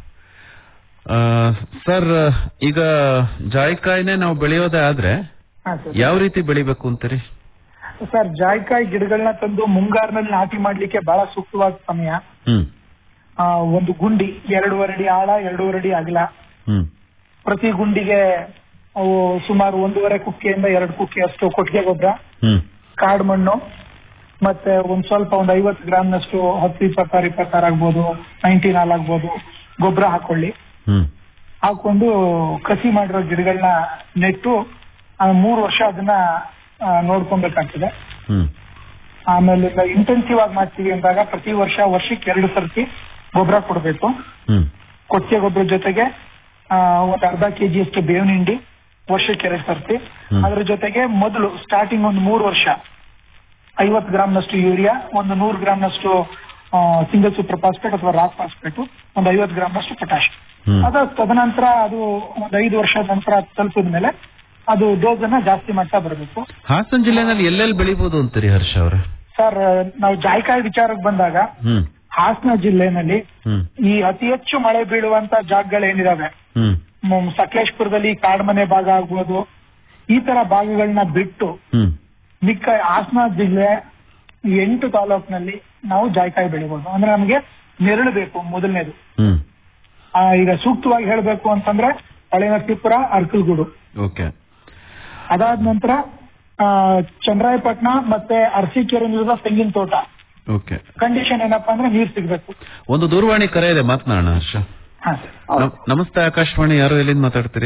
ಆ, ಸರ್ ಈಗ ಜಾಯಿಕಾಯಿನೇ ನಾವು ಬೆಳೆಯೋದೇ ಆದ್ರೆ ಯಾವ ರೀತಿ ಬೆಳಿಬೇಕು ಅಂತೀರಿ ಸರ್ ಜಾಯ್ಕಾಯಿ ಗಿಡಗಳನ್ನ ತಂದು ಮುಂಗಾರಿನಲ್ಲಿ ನಾಟಿ ಮಾಡ್ಲಿಕ್ಕೆ ಬಹಳ ಸೂಕ್ತವಾದ ಸಮಯ ಹ್ಮ್ ಆ, ಒಂದು ಗುಂಡಿ ಎರಡೂವರೆ ಅಡಿ ಆಳ ಎರಡೂವರೆ ಅಡಿ ಅಗಲ ಹ್ಮ್ ಪ್ರತಿ ಗುಂಡಿಗೆ ಅವು ಸುಮಾರು ಒಂದೂವರೆ ಕುಕ್ಕೆಯಿಂದ ಎರಡು ಕುಕ್ಕೆ ಅಷ್ಟು ಕೊಟ್ಟಿಗೆ ಗೊಬ್ಬರ ಹ್ಮ್ ಕಾಡು ಮಣ್ಣು ಮತ್ತೆ ಒಂದ್ ಸ್ವಲ್ಪ ಒಂದ್ ಐವತ್ತು ಗ್ರಾಮ್ನಷ್ಟು ಹತ್ತು ಇಪ್ಪತ್ತಾರು ಇಪ್ಪತ್ತಾರು ಆಗ್ಬೋದು ನೈನ್ಟೀನ್ ಹಾಲ್ ಆಗ್ಬೋದು ಗೊಬ್ಬರ ಹಾಕೊಳ್ಳಿ ಹ್ಮ್ ಹಾಕೊಂಡು ಕಸಿ ಮಾಡಿರೋ ಗಿಡಗಳನ್ನ ನೆಟ್ಟು ಆ, ಮೂರು ವರ್ಷ ಅದನ್ನ ಆ, ನೋಡ್ಕೊಬೇಕಾಗ್ತದೆ ಹ್ಮ್ ಆಮೇಲೆ ಇಂಟೆನ್ಸಿವ್ ಆಗಿ ಮಾಡ್ತೀವಿ ಅಂದಾಗ ಪ್ರತಿ ವರ್ಷ ವರ್ಷಕ್ಕೆ ಎರಡು ಸರ್ತಿ ಗೊಬ್ಬರ ಕೊಡಬೇಕು ಹ್ಮ್ ಕೊಟ್ಟಿಗೆ ಗೊಬ್ಬರ ಜೊತೆಗೆ ಆ, ಒಂದ್ ಅರ್ಧ ಕೆಜಿ ಅಷ್ಟು ಬೇವಿನ ಹಿಂಡಿ ವರ್ಷಕ್ಕೆ ಎರಡು ಸರ್ತಿ ಹ್ಮ್. ಅದ್ರ ಜೊತೆಗೆ ಮೊದಲು ಸ್ಟಾರ್ಟಿಂಗ್ ಒಂದು ಮೂರು ವರ್ಷ ಐವತ್ತು ಗ್ರಾಮ್ನಷ್ಟು ಯೂರಿಯಾ ಒಂದು ನೂರು ಗ್ರಾಮ್ನಷ್ಟು ಸಿಂಗಲ್ ಸೂಪರ್ ಫಾಸ್ಫೇಟ್ ಅಥವಾ ರಾಕ್ ಫಾಸ್ಫೇಟ್ ಒಂದು ಐವತ್ತು ಗ್ರಾಮ್ನಷ್ಟು ಪೊಟ್ಯಾಶ್ ಹ್ಮ್ ಅದ ತದನಂತರ ಅದು ಒಂದು ಐದು ವರ್ಷದ ನಂತರ ತಲುಪಿದ ಮೇಲೆ ಅದು ಡೋಸ್ ಅನ್ನ ಜಾಸ್ತಿ ಮಾಡ್ತಾ ಬರಬೇಕು ಹಾಸನ ಜಿಲ್ಲೆನಲ್ಲಿ ಎಲ್ಲೆಲ್ಲಿ ಬೆಳಿಬಹುದು ಅಂತೀರಿ ಹರ್ಷ ಅವ್ರೆ ಸರ್ ನಾವು ಜಾಯ್ಕಾಯಿ ವಿಚಾರಕ್ಕೆ ಬಂದಾಗ ಹ್ಮ್ ಹಾಸನ ಜಿಲ್ಲೆನಲ್ಲಿ ಹ್ಮ್ ಈ ಅತಿ ಹೆಚ್ಚು ಮಳೆ ಬೀಳುವಂತ ಜಾಗಗಳೇನಿದಾವೆ ಹ್ಮ್ ಮ್, ಸಕಲೇಶ್ಪುರದಲ್ಲಿ ಕಾಡ್ಮನೆ ಭಾಗ ಆಗ್ಬೋದು ಈ ತರ ಭಾಗಗಳನ್ನ ಬಿಟ್ಟು ಹ್ಮ್ ಮಿಕ್ಕ ಹಾಸನ ಜಿಲ್ಲೆ ಈ ಎಂಟು ತಾಲೂಕಿನಲ್ಲಿ ನಾವು ಜಾಯ್ಕಾಯಿ ಬೆಳಿಬಹುದು ಅಂದ್ರೆ ನಮಗೆ ನೆರಳು ಬೇಕು ಮೊದಲನೇದು ಹ್ಮ್ ಆ, ಈಗ ಸೂಕ್ತವಾಗಿ ಹೇಳಬೇಕು ಅಂತಂದ್ರೆ ಹೊಳೆನರಸೀಪುರ ಅರ್ಕಲ್ಗೂಡು ಓಕೆ ಅದಾದ ನಂತರ ಆ, ಚಂದ್ರಾಯಪಟ್ಟಣ ಮತ್ತೆ ಅರಸೀಕೆರೆಯಲ್ಲಿರುವ ತೆಂಗಿನ ತೋಟ ಓಕೆ ಕಂಡೀಷನ್ ಏನಪ್ಪಾ ಅಂದ್ರೆ ನೀರ್ ಸಿಗ್ಬೇಕು ಒಂದು ದೂರವಾಣಿ ಕರೆ ಇದೆ ಮಾತನಾಡೋಣ ಹರ್ಷ ಹಾ ನಮ್- ನಮಸ್ತೆ ಆಕಾಶವಾಣಿ ಯಾರು ಎಲ್ಲಿಂದ ಮಾತಾಡ್ತೀರಿ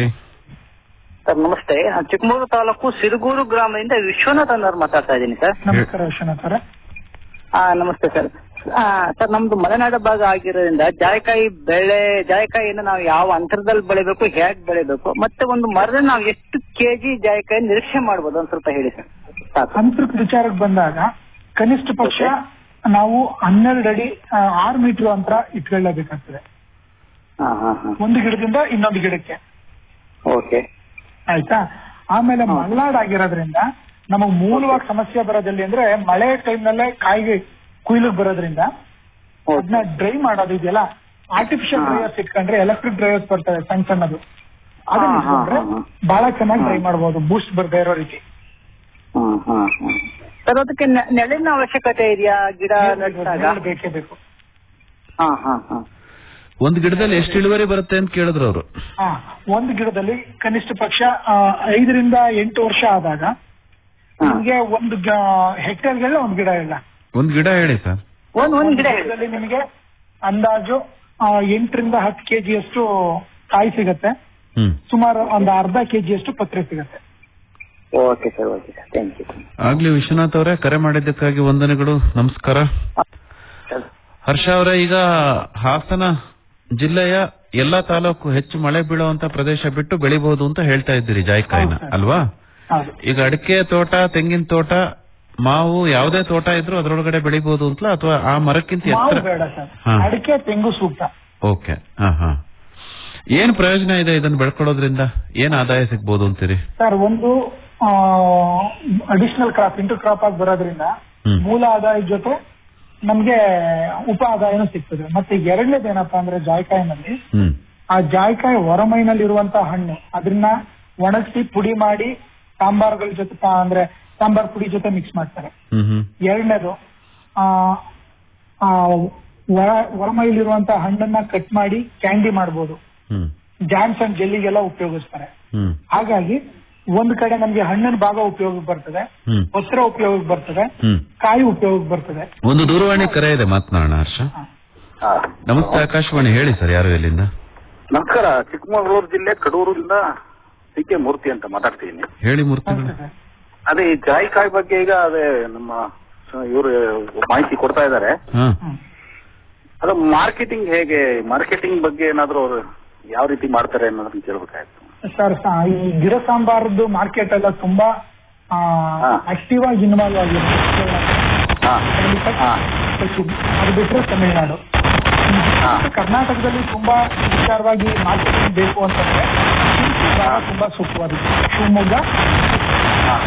ಸರ್ ನಮಸ್ತೆ ನಾನು ಚಿಕ್ಕಮಗಳೂರು ತಾಲೂಕು ಸಿರುಗೂರು ಗ್ರಾಮದಿಂದ ವಿಶ್ವನಾಥ್ ಅನ್ನೋರು ಮಾತಾಡ್ತಾ ಇದ್ದೀನಿ ಸರ್ ನಮಸ್ಕಾರ ವಿಶ್ವನಾಥ್ ಅವರೇ ಆ, ನಮಸ್ತೆ ಸರ್ ಆ, ಸರ್ ನಮ್ದು ಮಲೆನಾಡು ಭಾಗ ಆಗಿರೋದ್ರಿಂದ ಜಾಯಕಾಯಿ ಬೆಳೆ ಜಾಯಕಾಯಿಯನ್ನು ನಾವು ಯಾವ ಅಂತರದಲ್ಲಿ ಬೆಳಿಬೇಕು ಹೇಗೆ ಬೆಳಿಬೇಕು ಮತ್ತೆ ಒಂದು ಮರದಲ್ಲಿ ನಾವು ಎಷ್ಟು ಕೆಜಿ ಜಾಯಕಾಯಿ ನಿರೀಕ್ಷೆ ಮಾಡ್ಬೋದು ಒಂದ್ ಸ್ವಲ್ಪ ಹೇಳಿ ಸರ್ ಸಾಕು ಅಂತರಿಕ ವಿಚಾರಕ್ಕೆ ಬಂದಾಗ ಕನಿಷ್ಠ ಪಕ್ಷ ನಾವು ಹನ್ನೆರಡು ಅಡಿ ಆ, ಆರು ಮೀಟರ್ ಅಂತರ ಇಟ್ಕೊಳ್ಳೇಬೇಕಾಗ್ತದೆ ಹಾ ಹಾ ಹಾ ಒಂದು ಗಿಡದಿಂದ ಇನ್ನೊಂದು ಗಿಡಕ್ಕೆ ಓಕೆ ಆಯ್ತಾ ಆಮೇಲೆ ಮಲ್ನಾಡ್ ಆಗಿರೋದ್ರಿಂದ ನಮಗ್ ಮೂಲವಾಗಿ ಸಮಸ್ಯೆ ಬರೋದಲ್ಲಿ ಅಂದ್ರೆ ಮಳೆ ಟೈಮ್ ನಲ್ಲೇ ಕಾಯಿಗೆ ಕುಯ್ಲಿಗೆ ಬರೋದ್ರಿಂದ ಅದನ್ನ ಡ್ರೈ ಮಾಡೋದು ಇದೆಯಲ್ಲ ಆರ್ಟಿಫಿಷಿಯಲ್ ಡ್ರೈಯರ್ಸ್ ಇಟ್ಕೊಂಡ್ರೆ ಎಲೆಕ್ಟ್ರಿಕ್ ಡ್ರೈಯರ್ಸ್ ಬರ್ತವೆ ಸಣ್ಣ ಸಣ್ಣದು ಅದನ್ನ ಹಾ, ಹಾ, ಇಟ್ಕೊಂಡ್ರೆ ಹಾ, ಬಹಳ ಚೆನ್ನಾಗಿ ಡ್ರೈ ಮಾಡಬಹುದು ಬೂಸ್ಟ್ ಬರ್ದೇ ಇರೋ ರೀತಿ ಹ್ಮ್ ಹ್ಮ್ ಹ್ಮ್ ಸರ್ ಅದಕ್ಕೆ ನೆ- ನೆರಳಿನ ಅವಶ್ಯಕತೆ ಇದೆಯಾ ಗಿಡ ನೆಟ್ಟಾಗ ನೆರಳು ಬೇಕೇ ಬೇಕು ಹಾ ಹಾ ಹಾ ಒಂದ್ ಗಿಡದಲ್ಲಿ ಎಷ್ಟು ಇಳುವರಿ ಬರುತ್ತೆ ಅಂತ ಕೇಳಿದ್ರು ಅವರು ಹಾ ಒಂದು ಗಿಡದಲ್ಲಿ ಕನಿಷ್ಠ ಪಕ್ಷ ಆ, ಐದರಿಂದ ಎಂಟು ವರ್ಷ ಆದಾಗ ಹಾ. ನಿಮ್ಗೆ ಒಂದು ಹೆಕ್ಟೇರ್ಗೆಲ್ಲ ಒಂದು ಗಿಡ ಇಲ್ಲ ಒಂದ್ ಗಿಡ ಹೇಳಿ ಸರ್ ಒಂದ್ ಒಂದ್ ಗಿಡ ಹೇಳಿ ಗಿಡದಲ್ಲಿ ನಿಮಗೆ ಅಂದಾಜು ಆ, ಎಂಟರಿಂದ ಹತ್ತು ಕೆಜಿ ಅಷ್ಟು ಕಾಯಿ ಸಿಗತ್ತೆ ಹ್ಮ್ ಸುಮಾರು ಒಂದು ಅರ್ಧ ಕೆಜಿ ಅಷ್ಟು ಪತ್ರೆ ಸಿಗತ್ತೆ okay sir okay sir thank you ಆಗ್ಲಿ ವಿಶ್ವನಾಥ್ ಅವರೇ ಕರೆ ಮಾಡಿದ್ದಕ್ಕಾಗಿ ವಂದನೆಗಳು ನಮಸ್ಕಾರ ಹರ್ಷ ಅವರೇ ಈಗ ಹಾಸನ ಜಿಲ್ಲೆಯ ಎಲ್ಲಾ ತಾಲೂಕು ಹೆಚ್ಚು ಮಳೆ ಬೀಳುವಂತ ಪ್ರದೇಶ ಬಿಟ್ಟು ಬೆಳಿಬಹುದು ಅಂತ ಹೇಳ್ತಾ ಇದ್ದೀರಿ ಜಾಯ್ಕಾಯಿನ ಹೌದು ಸರ್. ಅಲ್ವಾ ಹೌದು ಈಗ ಅಡಿಕೆ ತೋಟ ತೆಂಗಿನ ತೋಟ ಮಾವು ಯಾವುದೇ ತೋಟ ಇದ್ರೂ ಅದರೊಳಗಡೆ ಬೆಳಿಬಹುದು ಅಂತಲಾ ಅಥವಾ ಆ ಮರಕ್ಕಿಂತ ಮಾವು ಎತ್ತರ ಬೇಡ ಸರ್ ಹಾ. ಅಡಿಕೆ ತೆಂಗು ಸೂಕ್ತ ಓಕೆ ಹಾ ಹಾ ಏನ್ ಪ್ರಯೋಜನ ಇದೆ ಇದನ್ನ ಬೆಳ್ಕೊಳ್ಳೋದ್ರಿಂದ ಏನ್ ಆದಾಯ ಸಿಗ್ಬೋದು ಅಂತೀರಿ ಸರ್ ಒಂದು ಅಡಿಷನಲ್ ಕ್ರಾಪ್ ಇಂಟರ್ ಕ್ರಾಪ್ ಆಗಿ ಬರೋದ್ರಿಂದ ಹ್ಮ್. ಮೂಲ ಆದಾಯದ ಜೊತೆ ನಮ್ಗೆ ಉಪ ಆದಾಯನೂ ಸಿಗ್ತದೆ ಮತ್ತೆ ಎರಡನೇದು ಏನಪ್ಪಾ ಅಂದ್ರೆ ಜಾಯ್ಕಾಯಿನಲ್ಲಿ ಹ್ಮ್ ಆ ಜಾಯ್ಕಾಯಿ ಹೊರಮೈನಲ್ಲಿ ಇರುವಂತ ಹಣ್ಣು ಅದನ್ನ ಒಣಗಿಸಿ ಪುಡಿ ಮಾಡಿ ಸಾಂಬಾರ್ಗಳ ಜೊತೆ ತಾ- ಅಂದ್ರೆ ಸಾಂಬಾರ್ ಪುಡಿ ಜೊತೆ ಮಿಕ್ಸ್ ಮಾಡ್ತಾರೆ ಹ್ಮ್ ಹ್ಮ್ ಎರಡನೇದು ಆ ಆ ಹೊರ ಹೊರಮೈಲಿರುವಂತ ಹಣ್ಣನ್ನ ಕಟ್ ಮಾಡಿ ಕ್ಯಾಂಡಿ ಮಾಡ್ಬೋದು ಹ್ಮ್ ಜಾಮ್ಸ್ ಅಂಡ್ ಜೆಲ್ಲಿಗೆಲ್ಲ ಉಪಯೋಗಿಸ್ತಾರೆ ಹ್ಮ್ ಹಾಗಾಗಿ ಒಂದ್ ಕಡೆ ನಮ್ಗೆ ಹಣ್ಣಿನ ಭಾಗ ಉಪಯೋಗಕ್ಕೆ ಬರ್ತದೆ ಹ್ಮ್ ವಸ್ತ್ರ ಉಪಯೋಗಕ್ಕೆ ಬರ್ತದೆ ಹ್ಮ್ ಕಾಯಿ ಉಪಯೋಗಕ್ಕೆ ಬರ್ತದೆ ಒಂದು ದೂರವಾಣಿ ಕರೆ ಇದೆ ಮಾತನಾಡೋಣ ಹರ್ಷ ನಮಸ್ತೆ ಆಕಾಶವಾಣಿ ಹೇಳಿ ಸರ್ ಯಾರು ಎಲ್ಲಿಂದ ನಮಸ್ಕಾರ ಚಿಕ್ಕಮಗಳೂರು ಜಿಲ್ಲೆ ಕಡೂರಿಂದ ಸಿ ಕೆ ಮೂರ್ತಿ ಅಂತ ಮಾತಾಡ್ತೀನಿ ಹೇಳಿ ಮೂರ್ತಿಗಳು ಅದೇ ಈ ಜಾಯಿಕಾಯಿ ಬಗ್ಗೆ ಈಗ ಅದೇ ನಮ್ಮ ಇವರು ಮಾಹಿತಿ ಕೊಡ್ತಾ ಇದ್ದಾರೆ ಹಾ ಅದು ಮಾರ್ಕೆಟಿಂಗ್ ಹೇಗೆ ಮಾರ್ಕೆಟಿಂಗ್ ಬಗ್ಗೆ ಏನಾದ್ರು ಅವರು ಯಾವ ರೀತಿ ಮಾಡ್ತಾರೆ ಅನ್ನೋದನ್ನ ಕೇಳ್ಬೇಕಾಯ್ತು ಸರ್ ಸ- ಈ ಗಿಡ ಸಾಂಬಾರದ್ದು ಮಾರ್ಕೆಟ್ ಎಲ್ಲ ತುಂಬಾ ಹಾ. ಆಕ್ಟಿವ್ ಆಗಿ ಇನ್ವಾಲ್ವ್ ಆಗಿದೆ ಹಾ ಹಾ ಅದು ಬಿಟ್ರೆ ತಮಿಳುನಾಡು ಹಾ. ಕರ್ನಾಟಕದಲ್ಲಿ ತುಂಬಾ ವಿಚಾರವಾಗಿ ಮಾರ್ಕೆಟಿಂಗ್ ಬೇಕು ಅಂತಂದ್ರೆ ಶಿವಮೊಗ್ಗ ತುಂಬಾ ಸೂಕ್ತವಾಗಿದೆ ಶಿವಮೊಗ್ಗ ಹಾ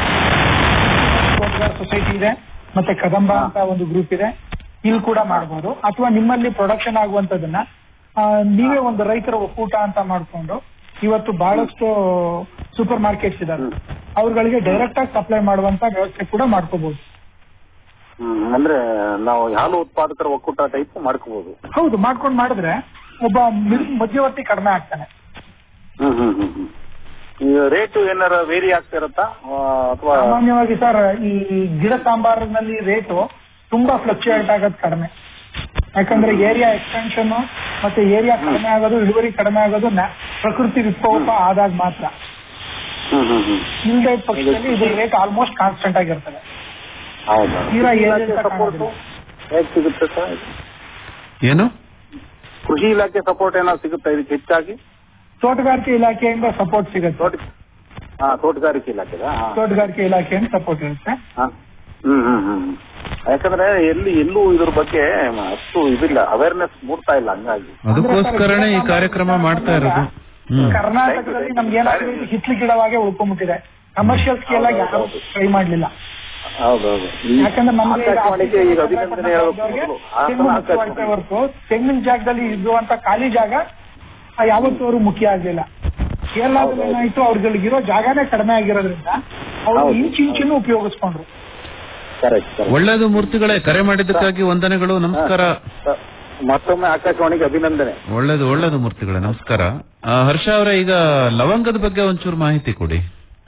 ತೋಟಗಾರ ಸೊಸೈಟಿ ಇದೆ ಮತ್ತೆ ಕದಂಬ ಅಂತ ಒಂದು ಗ್ರೂಪ್ ಇದೆ ಇಲ್ಲಿ ಕೂಡ ಮಾಡಬಹುದು ಅಥವಾ ನಿಮ್ಮಲ್ಲಿ ಪ್ರೊಡಕ್ಷನ್ ಆಗುವಂತದನ್ನ ಆ, ನೀವೇ ಒಂದು ರೈತರ ಒಕ್ಕೂಟ ಅಂತ ಮಾಡ್ಕೊಂಡು ಇವತ್ತು ಬಹಳಷ್ಟು ಸೂಪರ್ ಮಾರ್ಕೆಟ್ಸ್ ಇದಾವೆ ಅವ್ರಗಳಿಗೆ ಡೈರೆಕ್ಟ್ ಆಗಿ ಸಪ್ಲೈ ಮಾಡುವಂತ ವ್ಯವಸ್ಥೆ ಕೂಡ ಮಾಡ್ಕೋಬಹುದು ಹ್ಮ್ ಅಂದ್ರೆ ನಾವು ಹಾಲು ಉತ್ಪಾದಕರ ಒಕ್ಕೂಟ ಟೈಪ್ ಮಾಡ್ಕೋಬಹುದು ಹೌದು ಮಾಡ್ಕೊಂಡು ಮಾಡಿದ್ರೆ ಒಬ್ಬ ಮಿಲ್- ಮಧ್ಯವರ್ತಿ ಕಡಿಮೆ ಆಗ್ತಾನೆ ಹ್ಮ್ ಹ್ಮ್ ಹ್ಮ್ ಹ್ಮ್ ಈ ರೇಟು ಏನಾರ ವೇರಿ ಆಗ್ತಾ ಇರತ್ತಾ ಅಥವಾ ಸಾಮಾನ್ಯವಾಗಿ ಸರ್ ಈ ಗಿಡ ಸಾಂಬಾರಿನಲ್ಲಿ ರೇಟು ತುಂಬಾ ಫ್ಲಕ್ಚುಯೇಟ್ ಆಗೋದು ಕಡಿಮೆ ಯಾಕಂದ್ರೆ ಏರಿಯಾ ಎಕ್ಸ್ಟೆನ್ಷನ್ ಮತ್ತೆ ಏರಿಯಾ ಕಡಿಮೆ ಆಗೋದು ಇಳುವರಿ ಕಡಿಮೆ ಆಗೋದು ನ- ಪ್ರಕೃತಿ ವಿಕೋಪ ಆದಾಗ ಮಾತ್ರ ಹ್ಮ್ ಹ್ಮ್ ಹ್ಮ್ ಇಲ್ಲದೆ ಪಕ್ಷದಲ್ಲಿ ಇದು ರೇಟ್ ಆಲ್ಮೋಸ್ಟ್ ಕಾನ್ಸ್ಟೆಂಟ್ ಆಗಿರ್ತದೆ ಹೌದಾ ತೀರಾ ಏರಿಯಾ ಸಪೋರ್ಟ್ ಹೇಗೆ ಸಿಗುತ್ತೆ ಸರ್ ಏನು ಕೃಷಿ ಇಲಾಖೆ ಸಪೋರ್ಟ್ ಏನಾದ್ರು ಸಿಗುತ್ತಾ ಇದಕ್ಕೆ ಹೆಚ್ಚಾಗಿ ತೋಟಗಾರಿಕೆ ಇಲಾಖೆಯಿಂದ ಸಪೋರ್ಟ್ ಸಿಗುತ್ತೆ ತೋಟ ಹಾ ತೋಟಗಾರಿಕೆ ಇಲಾಖೆದ ಹಾ ತೋಟಗಾರಿಕೆ ಇಲಾಖೆಯಿಂದ ಸಪೋರ್ಟ್ ಇರುತ್ತೆ ಹಾ ಹ್ಮ್ ಹ್ಮ್ ಹ್ಮ್ ಯಾಕಂದ್ರೆ ಎಲ್ಲಿ ಎಲ್ಲೂ ಇದ್ರ ಬಗ್ಗೆ ಅಷ್ಟು ಇದಿಲ್ಲ ಅವೇರ್ನೆಸ್ ಮೂಡ್ತಾ ಇಲ್ಲ ಹಂಗಾಗಿ ಅದಕ್ಕೋಸ್ಕರನೇ ಈ ಕಾರ್ಯಕ್ರಮ ಮಾಡ್ತಾ ಇರೋದು ಹ್ಮ್ ಕರ್ನಾಟಕದಲ್ಲಿ ನಮ್ಗೆ ಏನಾಗಿದೆ ಇದು ಹಿತ್ಲು ಗಿಡವಾಗೆ ಉಳ್ಕೊಂಡ್ಬಿಟ್ಟಿದೆ ಕಮರ್ಷಿಯಲ್ ಸ್ಕೇಲ್ ಆಗಿ ಯಾರು ಟ್ರೈ ಮಾಡ್ಲಿಲ್ಲ ಹೌದೌದು ಈ ಯಾಕಂದ್ರೆ ನಮ್ಗೆ ಈಗ ಆಕಾಶವಾಣಿಗೆ ಈಗ ಅಭಿನಂದನೆ ಹೇಳೋಕೆ ಮೊದಲು ತೆಂಗು ಹಾಸನ ಮುಖ್ಯವಾಗಿದೆ ಆಕಾಶವಾಣಿ ಹೊರತು ತೆಂಗಿನ ಜಾಗದಲ್ಲಿ ಇರುವಂತ ಖಾಲಿ ಜಾಗ ಆ ಯಾವತ್ತೂ ಅವರು ಮುಖ್ಯ ಆಗ್ಲಿಲ್ಲ ಕೇರಳದಲ್ಲಿ ಏನಾಯ್ತು ಅವ್ರಿಗಿರೋ ಜಾಗನೇ ಕಡಿಮೆ ಆಗಿರೋದ್ರಿಂದ ಅವರು ಹೌದು. ಇಂಚಿಂಚಿನೂ ಉಪಯೋಗಿಸ್ಕೊಂಡ್ರು ಕರೆಕ್ಟ್ ಕರೆಕ್ಟ್ ಒಳ್ಳೇದು ಮೂರ್ತಿಗಳೇ ಕರೆ ಮಾಡಿದ್ದಕ್ಕಾಗಿ ವಂದನೆಗಳು ನಮಸ್ಕಾರ ಮತ್ತೊಮ್ಮೆ ಆಕಾಶವಾಣಿಗೆ ಅಭಿನಂದನೆ ಒಳ್ಳೇದು ಒಳ್ಳೇದು ಮೂರ್ತಿಗಳೇ ನಮಸ್ಕಾರ ಆ, ಹರ್ಷ ಅವರೇ ಈಗ ಲವಂಗದ ಬಗ್ಗೆ ಒಂಚೂರು ಮಾಹಿತಿ ಕೊಡಿ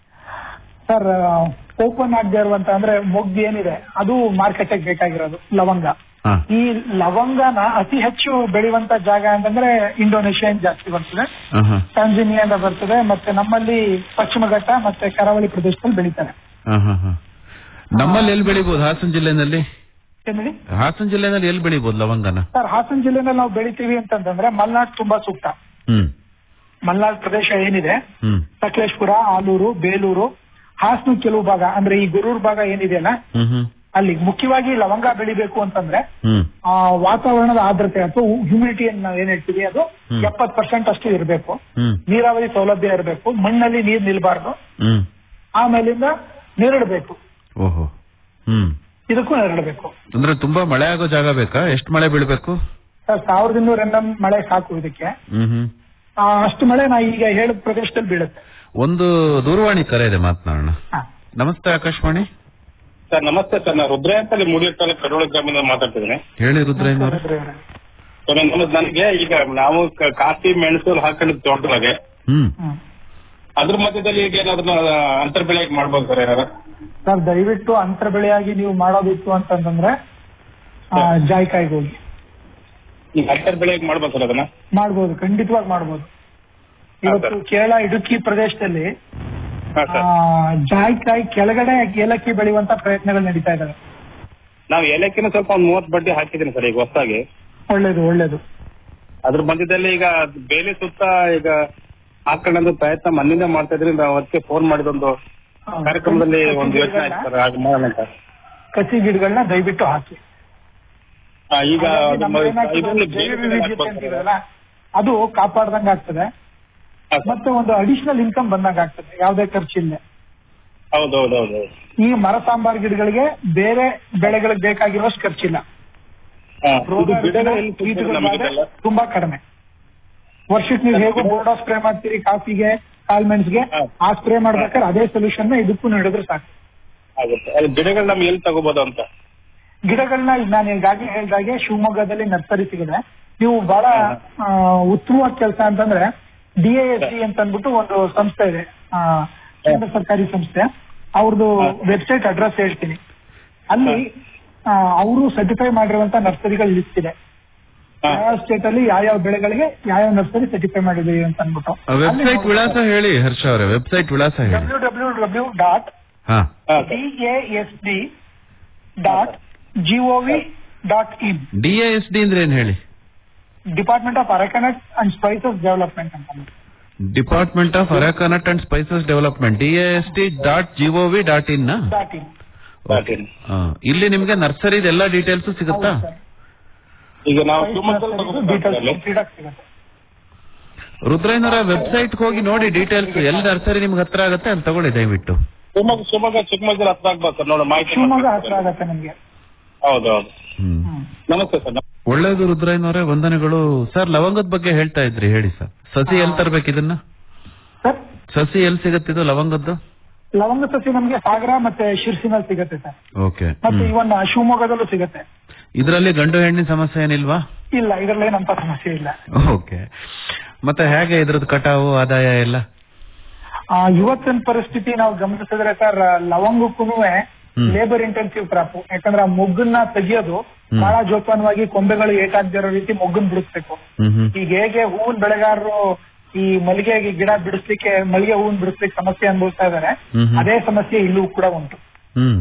ಸರ್ ಓಪನ್ ಆಗದೆ ಇರುವಂತ ಅಂದ್ರೆ ಮೊಗ್ಗು ಏನಿದೆ ಅದು ಮಾರ್ಕೆಟ್ ಬೇಕಾಗಿರೋದು ಲವಂಗ ಹಾ ಈ ಲವಂಗನ ಅತಿ ಹೆಚ್ಚು ಬೆಳೆಯುವಂತ ಜಾಗ ಅಂತಂದ್ರೆ ಇಂಡೋನೇಷ್ಯಾ ಜಾಸ್ತಿ ಬರ್ತದೆ ಆಹಾ, ಟ್ಯಾಂಜಾನಿಯಾದ ಬರ್ತದೆ ಮತ್ತೆ ನಮ್ಮಲ್ಲಿ ಪಶ್ಚಿಮ ಘಟ್ಟ ಮತ್ತೆ ಕರಾವಳಿ ಪ್ರದೇಶದಲ್ಲಿ ಬೆಳೀತಾರೆ ಆಹಾ, ಹಾ. ನಮ್ಮಲ್ಲಿ ಎಲ್ಲಿ ಬೆಳಿಬಹುದು ಹಾಸನ ಜಿಲ್ಲೆನಲ್ಲಿ ಏನ್ ಹೇಳಿ ಹಾಸನ ಜಿಲ್ಲೆನಲ್ಲಿ ಎಲ್ಲಿ ಬೆಳಿಬಹುದು ಲವಂಗನ ಸರ್ ಹಾಸನ ಜಿಲ್ಲೆನಲ್ಲಿ ನಾವು ಬೆಳಿತೀವಿ ಅಂತಂದ್ರೆ ಮಲ್ನಾಡ್ ತುಂಬಾ ಸೂಕ್ತ ಹ್ಮ್ ಮಲ್ನಾಡ್ ಪ್ರದೇಶ ಏನಿದೆ ಹ್ಮ್ ಸಕಲೇಶ್ಪುರ ಆಲೂರು ಬೇಲೂರು ಹಾಸನ ಕೆಲವು ಭಾಗ ಅಂದ್ರೆ ಈ ಗುರೂರ್ ಭಾಗ ಏನಿದೆಯಲ್ಲ ಹ್ಮ್ ಹ್ಮ್ ಅಲ್ಲಿ ಮುಖ್ಯವಾಗಿ ಲವಂಗ ಬೆಳಿಬೇಕು ಅಂತಂದ್ರೆ ಹ್ಮ್ ಆ ವಾತಾವರಣದ ಆರ್ದ್ರತೆ ಅಥವಾ ಹ್ಯೂಮಿಡಿಟಿ ನಾವು ಏನ್ ಹೇಳ್ತೀವಿ ಅದು ಹ್ಮ್. ಎಪ್ಪತ್ ಪರ್ಸೆಂಟ್ ಅಷ್ಟು ಇರಬೇಕು ಹ್ಮ್ ನೀರಾವರಿ ಸೌಲಭ್ಯ ಇರಬೇಕು ಮಣ್ಣಲ್ಲಿ ನೀರ್ ನಿಲ್ಬಾರ್ದು ಹ್ಮ್ ಆಮೇಲಿಂದ ನೆರಳಬೇಕು ಓಹೋ ಹ್ಮ್ ಇದಕ್ಕೂ ನೆರಳಬೇಕು ಅಂದ್ರೆ ತುಂಬಾ ಮಳೆ ಆಗೋ ಜಾಗ ಬೇಕಾ ಎಷ್ಟು ಮಳೆ ಬೀಳ್ಬೇಕು ಸರ್ ಸಾವಿರದ ಇನ್ನೂರ ಎಂ ಮಳೆ ಸಾಕು ಇದಕ್ಕೆ ಹ್ಮ್ ಹ್ಮ್ ಆ, ಅಷ್ಟು ಮಳೆ ನಾ ಈಗ ಹೇಳಿದ ಪ್ರದೇಶದಲ್ಲಿ ಬೀಳುತ್ತೆ ಒಂದು ದೂರವಾಣಿ ಕರೆ ಇದೆ ಮಾತನಾಡೋಣ ಹಾ. ನಮಸ್ತೆ ಆಕಾಶವಾಣಿ ಸರ್ ನಮಸ್ತೆ ಸರ್ ನಾನು ರುದ್ರಯ್ಯ ಅಂತಲ್ಲಿ ಮೂಡಿಗೆರೆ ತಾಲೂಕು ಕಡೋಳ ಗ್ರಾಮದಿಂದ ಮಾತಾಡ್ತಿದ್ದೀನಿ ಹೇಳಿ ರುದ್ರೇಂದ್ರ ಸರ್ ನಮ್ಮದು ನನಗೆ ಈಗ ನಾವು ಕ- ಕಾಫಿ ಮೆಣಸು ಹಾಕೊಂಡಿದ್ದು ತೋಟದೊಳಗೆ ಹ್ಮ್ ಹ್ಮ್. ಅದ್ರ ಮಧ್ಯದಲ್ಲಿ ಈಗ ಏನಾದ್ರು ಅಂತರ್ ಬೆಳೆ ಮಾಡ್ಬೋದು ಸರ್ ಏನಾದ್ರು ಸರ್ ದಯವಿಟ್ಟು ಅಂತರ ಬೆಳೆಯಾಗಿ ನೀವು ಮಾಡೋದಿತ್ತು ಅಂತಂದ್ರೆ ಆ, ಜಾಯ್ಕಾಯಿಗೆ ಹೋಗಿ ಈಗ ಅಂತರ್ ಬೆಳೆ ಮಾಡ್ಬೋದು ಸರ್ ಅದನ್ನ ಮಾಡ್ಬೋದು ಖಂಡಿತವಾಗಿ ಮಾಡ್ಬೋದು ಇವತ್ತು ಕೇರಳ ಇಡುಕಿ ಪ್ರದೇಶದಲ್ಲಿ ಹಾ ಆ, ಸರ್ ಜಾಯ್ಕಾಯಿ ಕೆಳಗಡೆ ಏಲಕ್ಕಿ ಬೆಳೆಯುವಂತ ಪ್ರಯತ್ನಗಳು ನಡೀತಾ ಇದಾವೆ ನಾವು ಏಲಕ್ಕಿನ ಸ್ವಲ್ಪ ಒಂದು ಮೂವತ್ತು ಬಡ್ಡಿ ಹಾಕಿದ್ದೀನಿ ಸರ್ ಈಗ ಹೊಸದಾಗಿ ಒಳ್ಳೇದು ಒಳ್ಳೇದು ಅದ್ರ ಮಧ್ಯದಲ್ಲಿ ಈಗ ಬೇಲಿ ಸುತ್ತ ಈಗ ಹಾಕೊಂಡಂತ ಪ್ರಯತ್ನ ಮಣ್ಣಿಂದ ಮಾಡ್ತಾ ಇದ್ರಿ ನಾವು ಅದಕ್ಕೆ ಫೋನ್ ಮಾಡಿದೊಂದು ಆ, ಕಾರ್ಯಕ್ರಮದಲ್ಲಿ ಕಸಿ ಒಂದು ಯೋಚನೆ ಆಯ್ತು ಗಿಡಗಳ್ನ- ಸರ್ ಹಾಗೆ ಮಾಡೋಣ ಅಂತ ಕಸಿ ಗಿಡಗಳನ್ನ ದಯವಿಟ್ಟು ಹಾಕಿ ಆ, ಈಗ ಹಾಗಾಗಿ ನಮ್ಮ ನಮ್ಗೆ ಏನಾಗ್ತದೆ ಇದರಲ್ಲಿ ಅಂದ್ರೆ ಜೈವ ಬೇರೆ ಬೇರೆ ವಿವಿಧತೆ ಹಾಕ್ಬೋದು ಸರ್. ಅಂತೀವಲ್ಲ, ಅದು ಕಾಪಾಡ್ದಂಗ ಆಗ್ತದೆ ಹಾ, ಸರ್. ಮತ್ತೆ ಒಂದು ಅಡಿಷನಲ್ ಇನ್ಕಮ್ ಬಂದಂಗ ಆಗ್ತದೆ ಯಾವುದೇ ಖರ್ಚಿಲ್ಲ ಹೌದು ಹೌದು ಹೌದು ಹೌದು. ಈ ಮರ ಸಾಂಬಾರ್ ಗಿಡಗಳಿಗೆ ಬೇರೆ ಬೆಳೆಗಳಿಗೆ ಬೇಕಾಗಿರೋಷ್ಟು ಖರ್ಚಿಲ್ಲ ಹಾ, ರೋಗ ಇದು ಗಿಡಗಳು ಎಲ್ಲಿ ರುಜಿನ, ಸಿಗ್ತದೆ ಕೀಟಗಳ ನಮಗೆ ಬಾಧೆ ಇದೆಲ್ಲ? ತುಂಬಾ ಕಡಿಮೆ ವರ್ಷಕ್ಕೆ ನೀವು ಹೇಗೋ ಬೋರ್ಡೋ ಸ್ಪ್ರೇ ಮಾಡ್ತೀರಿ ಕಾಫಿಗೆ ಕಾಲ್ಮೆಣ್ಸ್ಗೆ ಹಾ. ಆ ಸ್ಪ್ರೇ ಮಾಡ್ಬೇಕಾದ್ರೆ ಅದೇ ಸೊಲ್ಯೂಷನ್ ಇದಕ್ಕೂ ನೀಡಿದ್ರೆ ಸಾಕು ಆಗುತ್ತೆ ಅದು ಗಿಡಗಳು ನಮ್ಗೆ ಎಲ್ಲಿ ತಗೋಬಹುದು ಅಂತ ಗಿಡಗಳನ್ನ ಈಗ ನಾನು ಈಗಾಗಲೇ ಹೇಳಿದಾಗೆ ಶಿವಮೊಗ್ಗದಲ್ಲಿ ನರ್ಸರಿ ಸಿಗಿದೆ ನೀವು ಬಹಳ ಆ, ಉತ್ತಮವಾದ ಕೆಲಸ ಅಂತಂದ್ರೆ ಡಿ ಎಸ್ ಡಿ ಅಂತ ಅಂದ್ಬಿಟ್ಟು ಒಂದು ಸಂಸ್ಥೆ ಇದೆ ಆ, ಕೇಂದ್ರ ಸರ್ಕಾರಿ ಸಂಸ್ಥೆ ಅವ್ರದ್ದು ವೆಬ್ಸೈಟ್ ಅಡ್ರೆಸ್ ಹೇಳ್ತೀನಿ ಅಲ್ಲಿ ಅವರು ಸರ್ಟಿಫೈ ಮಾಡಿರುವಂತ ನರ್ಸರಿಗಳು ಲಿಸ್ಟ್ ಇದೆ ಹಾ. ಯಾವ ಸ್ಟೇಟ್ ಅಲ್ಲಿ ಯಾವ ಬೆಳೆಗಳಿಗೆ ಯಾವ ನರ್ಸರಿ ಸರ್ಟಿಫೈ ಮಾಡಿದೀವಿ ಅಂತ ಅಂದ್ಬಿಟ್ಟು ವೆಬ್ಸೈಟ್ ವಿಳಾಸ ಹೇಳಿ ಹರ್ಷ ಅವರೇ ವೆಬ್ಸೈಟ್ ವಿಳಾಸ ಹೇಳಿ ಡಬ್ಲ್ಯೂ ಡಬ್ಲ್ಯೂ ಡಬ್ಲ್ಯೂ ಡಾಟ್ ಹಾ ಹಾ, D sir. A S D dot gov dot in D S D ಅಂದ್ರೆ ಏನ್ ಹೇಳಿ department of arecanut and spices development ಅಂತ ಅಂದ್ಬಿಟ್ಟು. Department of arecanut and spices development D S T dot gov dot in dot in Dot in. ಇಲ್ಲಿ ನಿಮ್ಗೆ ನರ್ಸರಿದ ಎಲ್ಲಾ ಡೀಟೇಲ್ಸ್ ಸಿಗುತ್ತಾ ಹೌದು ಸರ್. ಈಗ ನಾವು ಶಿವಮೊಗ್ಗದಲ್ಲಿ ತಗೋಬೇಕಾಗ್ತದೆ ಡೀಟೇಲ್ಸ್ ಅಲ್ಲಿ? ಕಂಪ್ಲೀಟ್ ಆಗಿ ಸಿಗುತ್ತೆ ರುದ್ರೇಂದ್ರ ವೆಬ್ಸೈಟ್ ಹೋಗಿ ನೋಡಿ ಡೀಟೇಲ್ಸ್ ಎಲ್ಲಿ ನರ್ಸರಿ ನಿಮ್ಗೆ ಹತ್ರ ಆಗುತ್ತೆ ಅಲ್ಲಿ ತಗೊಳ್ಳಿ ದಯವಿಟ್ಟು ಶಿವಮೊಗ್ಗ ಶಿವಮೊಗ್ಗ ಚಿಕ್ಕಮಗಳೂರು ಹತ್ರ ಆಗ್ಬೋದು ಸರ್ ನೋಡೋ ಮಾಹಿತಿ ಶಿವಮೊಗ್ಗ ಮಾಡ್ಕೊಡ್ತೀನಿ. ಹತ್ರ ಆಗತ್ತೆ ನಿಮ್ಗೆ ಹೌದು ಹೌದು ಹ್ಮ್ ಹ್ಮ್. ನಮಸ್ತೆ ಸರ್ ಒಳ್ಳೇದು ರುದ್ರಯ್ಯನವರೇ ವಂದನೆಗಳು ಸರ್ ಲವಂಗದ ಬಗ್ಗೆ ಹೇಳ್ತಾ ಇದ್ರಿ ಹೇಳಿ ಸರ್ ಸಸಿ ಎಲ್ಲಿ ತರ್ಬೇಕು ಇದನ್ನ ಸರ್ ಸಸಿ ಎಲ್ಲಿ ಸಿಗತ್ತಿದು ಲವಂಗದ್ದು ಲವಂಗ ಸಸಿ ನಮ್ಗೆ ಸಾಗರ ಮತ್ತೆ ಶಿರ್ಸಿನಲ್ಲಿ ಸಿಗುತ್ತೆ ಸರ್ ಓಕೆ ಮತ್ತೆ ಇವನ್ ಶಿವಮೊಗ್ಗದಲ್ಲೂ ಸಿಗುತ್ತೆ ಇದರಲ್ಲಿ ಗಂಡು ಹೆಣ್ಣಿನ ಸಮಸ್ಯೆ ಏನಿಲ್ವಾ ಇಲ್ಲ ಇದರಲ್ಲಿ ಏನಂತ ಸಮಸ್ಯೆ ಇಲ್ಲ ಓಕೆ ಮತ್ತೆ ಹೇಗೆ ಇದ್ರದ್ದು ಕಟಾವು ಆದಾಯ ಎಲ್ಲ ಆ, ಇವತ್ತಿನ ಪರಿಸ್ಥಿತಿ ನಾವು ಗಮನಿಸಿದ್ರೆ ಸರ್ ಲವಂಗಕ್ಕೂ ಹ್ಮ್. ಲೇಬರ್ ಇಂಟೆನ್ಸಿವ್ ಕ್ರಾಪ್ ಯಾಕಂದ್ರೆ ಆ ಮೊಗ್ಗನ್ನ ತೆಗಿಯೋದು ಹ್ಮ್. ಬಹಳ ಜೋಪಾನವಾಗಿ ಕೊಂಬೆಗಳು ಏಟಾಗದೇ ಇರೋ ರೀತಿ ಮೊಗ್ಗನ್ ಬಿಡಿಸ್ಬೇಕು ಹ್ಮ್ ಹ್ಮ್ ಈಗ ಹೇಗೆ ಹೂವಿನ ಬೆಳೆಗಾರರು ಈ ಮಲ್ಲಿಗೆ ಗಿಡ ಬಿಡಿಸ್ಲಿಕ್ಕೆ ಮಲ್ಲಿಗೆ ಹೂವಿನ ಬಿಡಿಸ್ಲಿಕ್ಕೆ ಸಮಸ್ಯೆ ಅನುಭವಿಸ್ತಾ ಇದ್ದಾರೆ ಹ್ಮ್ ಹ್ಮ್. ಅದೇ ಸಮಸ್ಯೆ ಇಲ್ಲೂ ಕೂಡ ಉಂಟು ಹ್ಮ್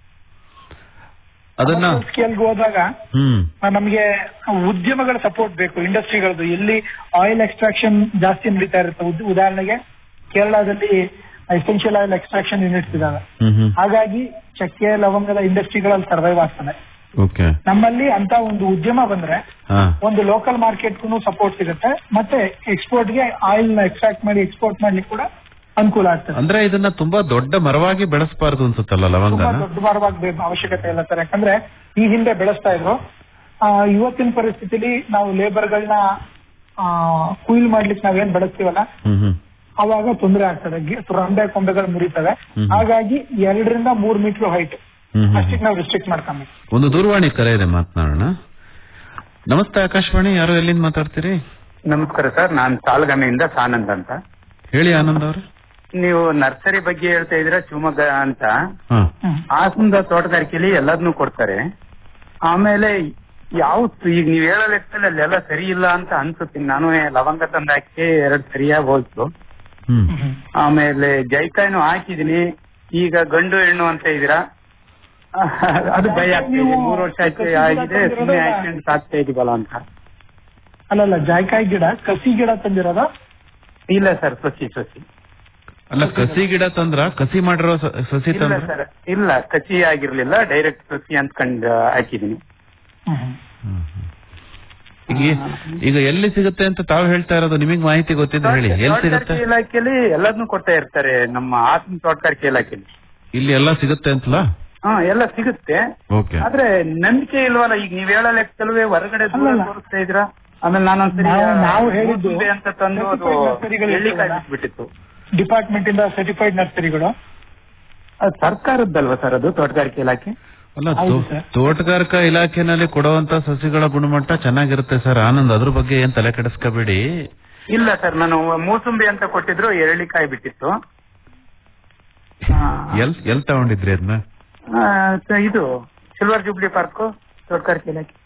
ಅದನ್ನ ಸ್ಕೇಲ್ಗೆ ಹೋದಾಗ ಹ್ಮ್ ಆ, ನಮ್ಗೆ ಉದ್ಯಮಗಳ ಸಪೋರ್ಟ್ ಬೇಕು ಇಂಡಸ್ಟ್ರಿಗಳದ್ದು ಎಲ್ಲಿ ಆಯಿಲ್ ಎಕ್ಸ್ಟ್ರಾಕ್ಷನ್ ಜಾಸ್ತಿ ನಡೀತಾ ಇರುತ್ತೆ ಉದ್- ಉದಾಹರಣೆಗೆ ಕೇರಳದಲ್ಲಿ ಎಸೆನ್ಷಿಯಲ್ ಆಯಿಲ್ ಎಕ್ಸ್ಟ್ರಾಕ್ಷನ್ ಯೂನಿಟ್ಸ್ ಇದಾವೆ ಹ್ಮ್ ಹ್ಮ್ ಹಾಗಾಗಿ ಚಕ್ಕೆ ಲವಂಗದ ಇಂಡಸ್ಟ್ರಿಗಳಲ್ಲಿ ಸರ್ವೈವ್ ಆಗ್ತದೆ ಓಕೆ ನಮ್ಮಲ್ಲಿ ಅಂತ ಒಂದು ಉದ್ಯಮ ಬಂದ್ರೆ ಹಾ ಒಂದು ಲೋಕಲ್ ಮಾರ್ಕೆಟ್ಗೂ ಸಪೋರ್ಟ್ ಸಿಗುತ್ತೆ ಮತ್ತೆ ಎಕ್ಸ್ಪೋರ್ಟ್ ಗೆ ಆಯಿಲ್ ನ ಎಕ್ಸ್ಟ್ರಾಕ್ಟ್ ಮಾಡಿ ಎಕ್ಸ್ಪೋರ್ಟ್ ಮಾಡ್ಲಿಕ್ಕೆ ಕೂಡ ಅನುಕೂಲ ಆಗ್ತದೆ ಅಂದ್ರೆ ಇದನ್ನ ತುಂಬಾ ದೊಡ್ಡ ಮರವಾಗಿ ಬೆಳೆಸಬಾರದು ಅನ್ಸುತ್ತಲ್ಲ ತುಂಬಾ ಲವಂಗನ ದೊಡ್ಡ ಮರವಾಗಿ ಬೇ- ಅವಶ್ಯಕತೆ ಇಲ್ಲ ಸರ್ ಯಾಕಂದ್ರೆ ಈ ಹಿಂದೆ ಬೆಳೆಸ್ತಾ ಇದ್ರು ಆ, ಇವತ್ತಿನ ಪರಿಸ್ಥಿತಿಲಿ ನಾವು ಲೇಬರ್ಗಳನ್ನ ಕುಯಿಲ್ ಮಾಡ್ಲಿಕ್ಕೆ ನಾವೇನ್ ಬೆಳೆಸ್ತೀವಲ್ಲ ಹ್ಮ್ ಹ್ಮ್ ಅವಾಗ ತೊಂದರೆ ಆಗ್ತದೆ ಗಿ- ರಂಬೆ ಕೊಂಬೆಗಳು ಮುರಿತವೆ ಹ್ಮ್. ಹಾಗಾಗಿ ಎರಡರಿಂದ ಮೂರ್ ಮೀಟರ್ ಹೈಟ್ ಹ್ಮ್ ಹ್ಮ್ ಅಷ್ಟಕ್ಕೆ ನಾವು ರಿಸ್ಟ್ರಿಕ್ಟ್ ಮಾಡ್ಕೊಬೇಕು ಒಂದು ದೂರವಾಣಿ ಕರೆ ಇದೆ ಮಾತನಾಡೋಣ ನಮಸ್ತೆ ಆಕಾಶವಾಣಿ ಯಾರು ಎಲ್ಲಿಂದ ಮಾತಾಡ್ತೀರಿ ನಮಸ್ಕಾರ ಸರ್ ನಾನು ಸಾಲ್ಗಮ್ಮೆಯಿಂದ ಸಾನಂದ್ ಅಂತ ಹೇಳಿ ಆನಂದ್ ಅವ್ರೆ ನೀವು ನರ್ಸರಿ ಬಗ್ಗೆ ಹೇಳ್ತಾ ಇದ್ರ ಶಿವಮೊಗ್ಗ ಅಂತ ಹಾ ಹಾಸನದ ತೋಟಗಾರಿಕೆಯಲ್ಲಿ ಎಲ್ಲದನ್ನೂ ಕೊಡ್ತಾರೆ ಆಮೇಲೆ ಯಾವ ಈಗ ನೀವ್ ಹೇಳೋ ಲೆಕ್ಕದಲ್ಲಿ ಅಲ್ಲೆಲ್ಲ ಸರಿ ಇಲ್ಲ ಅಂತ ಅನ್ಸುತ್ತೆ ನಾನು ಲವಂಗ ತಂದು ಹಾಕಿ ಎರಡ್ ಸರಿಯಾಗಿ ಹೋಯ್ತು ಹ್ಮ್ ಆಮೇಲೆ ಜೈಕಾಯಿನೂ ಹಾಕಿದೀನಿ ಈಗ ಗಂಡು ಹೆಣ್ಣು ಅಂತ ಇದೀರಾ ಅದು ಭಯ ಆಗ್ತಾ ಇದೆ ಮೂರು ವರ್ಷ ಆಯ್ತು ಆಗಿದೆ ಸುಮ್ಮನೆ ಹಾಕೊಂಡು ಸಾಕ್ತಾ ಇದೀವಲ್ಲ ಅಂತ ಅಲ್ಲಲ್ಲ ಜಾಯ್ಕಾಯಿ ಗಿಡ ಕಸಿ ಗಿಡ ತಂದಿರೋದ ಇಲ್ಲ ಸರ್ ಸಸಿ ಸಸಿ ಅಲ್ಲ ಕಸಿ ಗಿಡ ತಂದ್ರ ಕಸಿ ಮಾಡಿರೋ ಸ- ಸಸಿ ಇಲ್ಲ ತಂದ್ರ ಸರ್ ಇಲ್ಲ ಕಚ್ಚಿ ಆಗಿರ್ಲಿಲ್ಲ ಡೈರೆಕ್ಟ್ ಸಸಿ ಅಂದ್ಕೊಂಡು ಹಾಕಿದೀನಿ ಈಗ ಈಗ ಎಲ್ಲಿ ಸಿಗುತ್ತೆ ಅಂತ ತಾವು ಹೇಳ್ತಾ ಇರೋದು ನಿಮಗೆ ಮಾಹಿತಿ ಗೊತ್ತಿದ್ರೆ ಹೇಳಿ ಎಲ್ಲಿ ಸಿಗುತ್ತೆ ತೋಟಗಾರಿಕೆ ಇಲಾಖೆಯಲ್ಲಿ ಎಲ್ಲದನ್ನೂ ಕೊಡ್ತಾ ಇರ್ತಾರೆ ನಮ್ಮ ಹಾಸನ ತೋಟಗಾರಿಕೆ ಇಲಾಖೆಯಲ್ಲಿ ಇಲ್ಲಿ ಎಲ್ಲ ಸಿಗುತ್ತೆ ಅಂತಲ್ಲ ಹಾ ಎಲ್ಲ ಸಿಗುತ್ತೆ ಓಕೆ ಆದ್ರೆ ನಂಬಿಕೆ ಇಲ್ವಲ್ಲ ಈಗ ನೀವ್ ಹೇಳೋ ಲೆಕ್ಕದಲ್ಲೂ ಹೊರಗಡೆ ದೂರ ಅಲ್ಲಲ್ಲ. ತೋರಿಸ್ತಾ ಇದ್ರ ಆಮೇಲೆ ನಾನೊಂದ್ಸರಿ ನಾವು- ನಾವು ಹೇಳಿದ್ದು ಮೂಸುಂಬಿ ಅಂತ ತಂದು ಅದು certified ನರ್ಸರಿಗಳು ಎಳ್ಳಿಕಾಯಿ ಇರ್ತವಲ್ಲ? ಬಿಟ್ಬಿಟ್ಟಿತ್ತು ಡಿಪಾರ್ಟ್ಮೆಂಟ್ ಇಂದ ಸರ್ಟಿಫೈಡ್ ನರ್ಸರಿಗಳು ಅದು ಸರ್ಕಾರದ್ದಲ್ವಾ ಸರ್ ಅದು ತೋಟಗಾರಿಕೆ ಇಲಾಖೆ ಅಲ್ಲ ಹೌದು ತೋ- ಸರ್. ತೋಟಗಾರಿಕಾ ಇಲಾಖೆನಲ್ಲಿ ಕೊಡುವಂತ ಸಸಿಗಳ ಗುಣಮಟ್ಟ ಚೆನ್ನಾಗಿರುತ್ತೆ ಸರ್ ಆನಂದ್ ಅದ್ರ ಬಗ್ಗೆ ಏನ್ ತಲೆ ಕೆಡಿಸ್ಕೋಬೇಡಿ ಇಲ್ಲ ಸರ್ ನಾನು ಮೂಸುಂಬಿ ಅಂತ ಕೊಟ್ಟಿದ್ರು ಎಳ್ಳಿಕಾಯಿ ಬಿಟ್ಟಿತ್ತು ಆ, ಎಲ್ ಎಲ್ ತಗೊಂಡಿದ್ರಿ ಅದನ್ನ ಆ, ಸ- ಇದು ಸಿಲ್ವರ್ ಜೂಬ್ಲಿ ಪಾರ್ಕ್ ತೋಟಗಾರಿಕೆ ಇಲಾಖೆ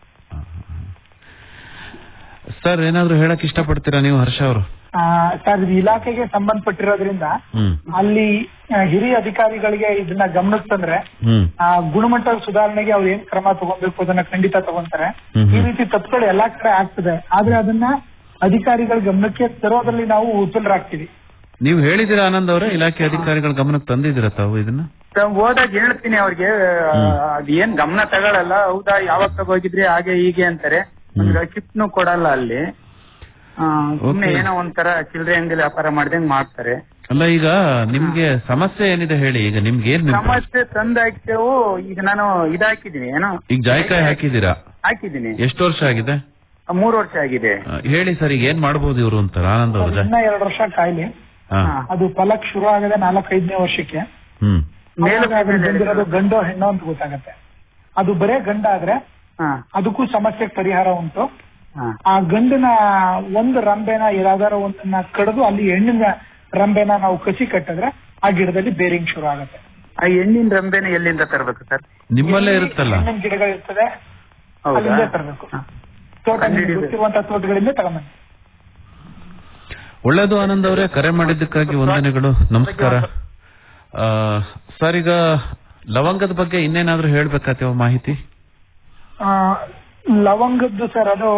ಸರ್ ಏನಾದ್ರು ಹೇಳಕ್ ಇಷ್ಟಪಡ್ತೀರಾ ನೀವು ಹರ್ಷ ಅವರು ಆ, ಸರ್ ಇದು ಇಲಾಖೆಗೆ ಸಂಬಂಧಪಟ್ಟಿರೋದ್ರಿಂದ ಹ್ಮ್ ಅಲ್ಲಿ ಆ, ಹಿರಿಯ ಅಧಿಕಾರಿಗಳಿಗೆ ಇದನ್ನ ಗಮನಕ್ಕೆ ತಂದ್ರೆ ಹ್ಮ್ ಆ ಗುಣಮಟ್ಟದ ಸುಧಾರಣೆಗೆ ಅವ್ರು ಏನ್ ಕ್ರಮ ತಗೊಬೇಕು ಅದನ್ನ ಖಂಡಿತ ತಗೊಂತಾರೆ ಹ್ಮ್ ಹ್ಮ್. ಈ ರೀತಿ ತಪ್ಪುಗಳು ಎಲ್ಲಾ ಕಡೆ ಆಗ್ತದೆ ಆದ್ರೆ ಅದನ್ನ ಅಧಿಕಾರಿಗಳ ಗಮನಕ್ಕೆ ತರೋದ್ರಲ್ಲಿ ನಾವು ವಿಫಲರಾಗ್ತೀವಿ ನೀವು ಹೇಳಿದಿರಾ ಆನಂದ್ ಅವರೇ ಇಲಾಖೆ ಅಧಿಕಾರಿಗಳ ಗಮನಕ್ಕೆ ತಂದಿದ್ದೀರಾ ತಾವು ಇದನ್ನ ತ- ಹೋದಾಗ ಹೇಳ್ತೀನಿ ಅವ್ರಿಗೆ ಅದ್ ಏನ್ ಗಮನ ತಗೊಳಲ್ಲ ಹೌದಾ ಯಾವಾಗ ತಗೋಗಿದ್ರಿ ಹಾಗೆ ಹೀಗೆ ಅಂತಾರೆ ನಮ್ಗೆ ಕಿಟ್ನು ಕೊಡಲ್ಲ ಅಲ್ಲಿ ಆ, ಸುಮ್ನೆ Okay. ಏನೋ ಒಂಥರ ಚಿಲ್ಲರೆ ಅಂಗಡಿ ವ್ಯಾಪಾರ ಮಾಡ್ದಂಗ್ ಮಾಡ್ತಾರೆ ಅಲ್ಲ ಈಗ ನಿಮ್ಗೆ ಸಮಸ್ಯೆ ಏನಿದೆ ಹೇಳಿ ಈಗ ನಿಮ್ಗೆ ಏನ್ ನಿಮ್- ಸಮಸ್ಯೆ ತಂದಾಕ್ತೇವು ಈಗ ನಾನು ಇದಾಕಿದೀನಿ ಏನೋ ಈಗ ಜಾಯ್ಕಾಯಿ ಹಾಕಿದ್ದೀರಾ ಹಾಕಿದೀನಿ ಎಷ್ಟು ವರ್ಷ ಆಗಿದೆ ಮೂರು ವರ್ಷ ಆಗಿದೆ ಆ, ಹೇಳಿ ಸರ್ ಈಗ ಏನ್ ಮಾಡ್ಬೋದು ಇವರು ಅಂತ ಆನಂದ್ ಅವ್ರ ಇನ್ನ ಎರಡು ವರ್ಷ ಕಾಯ್ಲಿ ಹಾ ಅದು ಫಲಕ್ ಶುರು ಆಗದೆ ನಾಲ್ಕೈದನೇ ವರ್ಷಕ್ಕೆ ಹ್ಮ್ ಮೇಲೆ ಅವಾಗ ಅದ್ರಲ್ಲಿ ಬಂದಿರೋದು ಗಂಡು ಹೆಣ್ಣು ಅಂತ ಗೊತ್ತಾಗತ್ತೆ ಅದು ಬರೇ ಗಂಡಾದ್ರೆ ಹಾ ಅದಕ್ಕೂ ಸಮಸ್ಯೆಗೆ ಪರಿಹಾರ ಉಂಟು ಹಾ ಆ ಗಂಡಿನ ಒಂದು ರಂಬೆನ ಯಾವ್ದಾರ ಒಂದನ್ನ ಕಡಿದು ಅಲ್ಲಿ ಹೆಣ್ಣಿನ ರಂಬೆನ ನಾವು ಕಸಿ ಕಟ್ಟಿದ್ರೆ ಆ ಗಿಡದಲ್ಲಿ ಬೇರಿಂಗ್ ಶುರು ಆಗುತ್ತೆ ಆ ಹೆಣ್ಣಿನ ರಂಬೆನ ಎಲ್ಲಿಂದ ತರ್ಬೇಕು ಸರ್ ನಿಮ್ಮಲ್ಲೇ ಇರುತ್ತಲ್ಲ ಹೆಣ್ಣಿನ ಗಿಡಗಳಿರ್ತದೆ ಹೌದಾ ಅಲ್ಲಿಂದ ತರಬೇಕು ಹಾ. ತೋಟ ನಿಮ್ಗೆ ಕಂಡಿಡಿದು. ಗೊತ್ತಿರುವಂತ ತೋಟಗಳಿಂದ ತಗೊಂಬನ್ನಿ ಒಳ್ಳೇದು ಆನಂದ್ ಅವರೇ ಕರೆ ಮಾಡಿದ್ದಕ್ಕಾಗಿ ವಂದನೆಗಳು ನಮಸ್ಕಾರ ಆ, ಸರ್ ಈಗ ಲವಂಗದ ಬಗ್ಗೆ ಇನ್ನೇನಾದ್ರೂ ಹೇಳ್ಬೇಕಾಗ್ತೇವ ಮಾಹಿತಿ ಆ, ಲವಂಗದ್ದು ಸರ್ ಅದು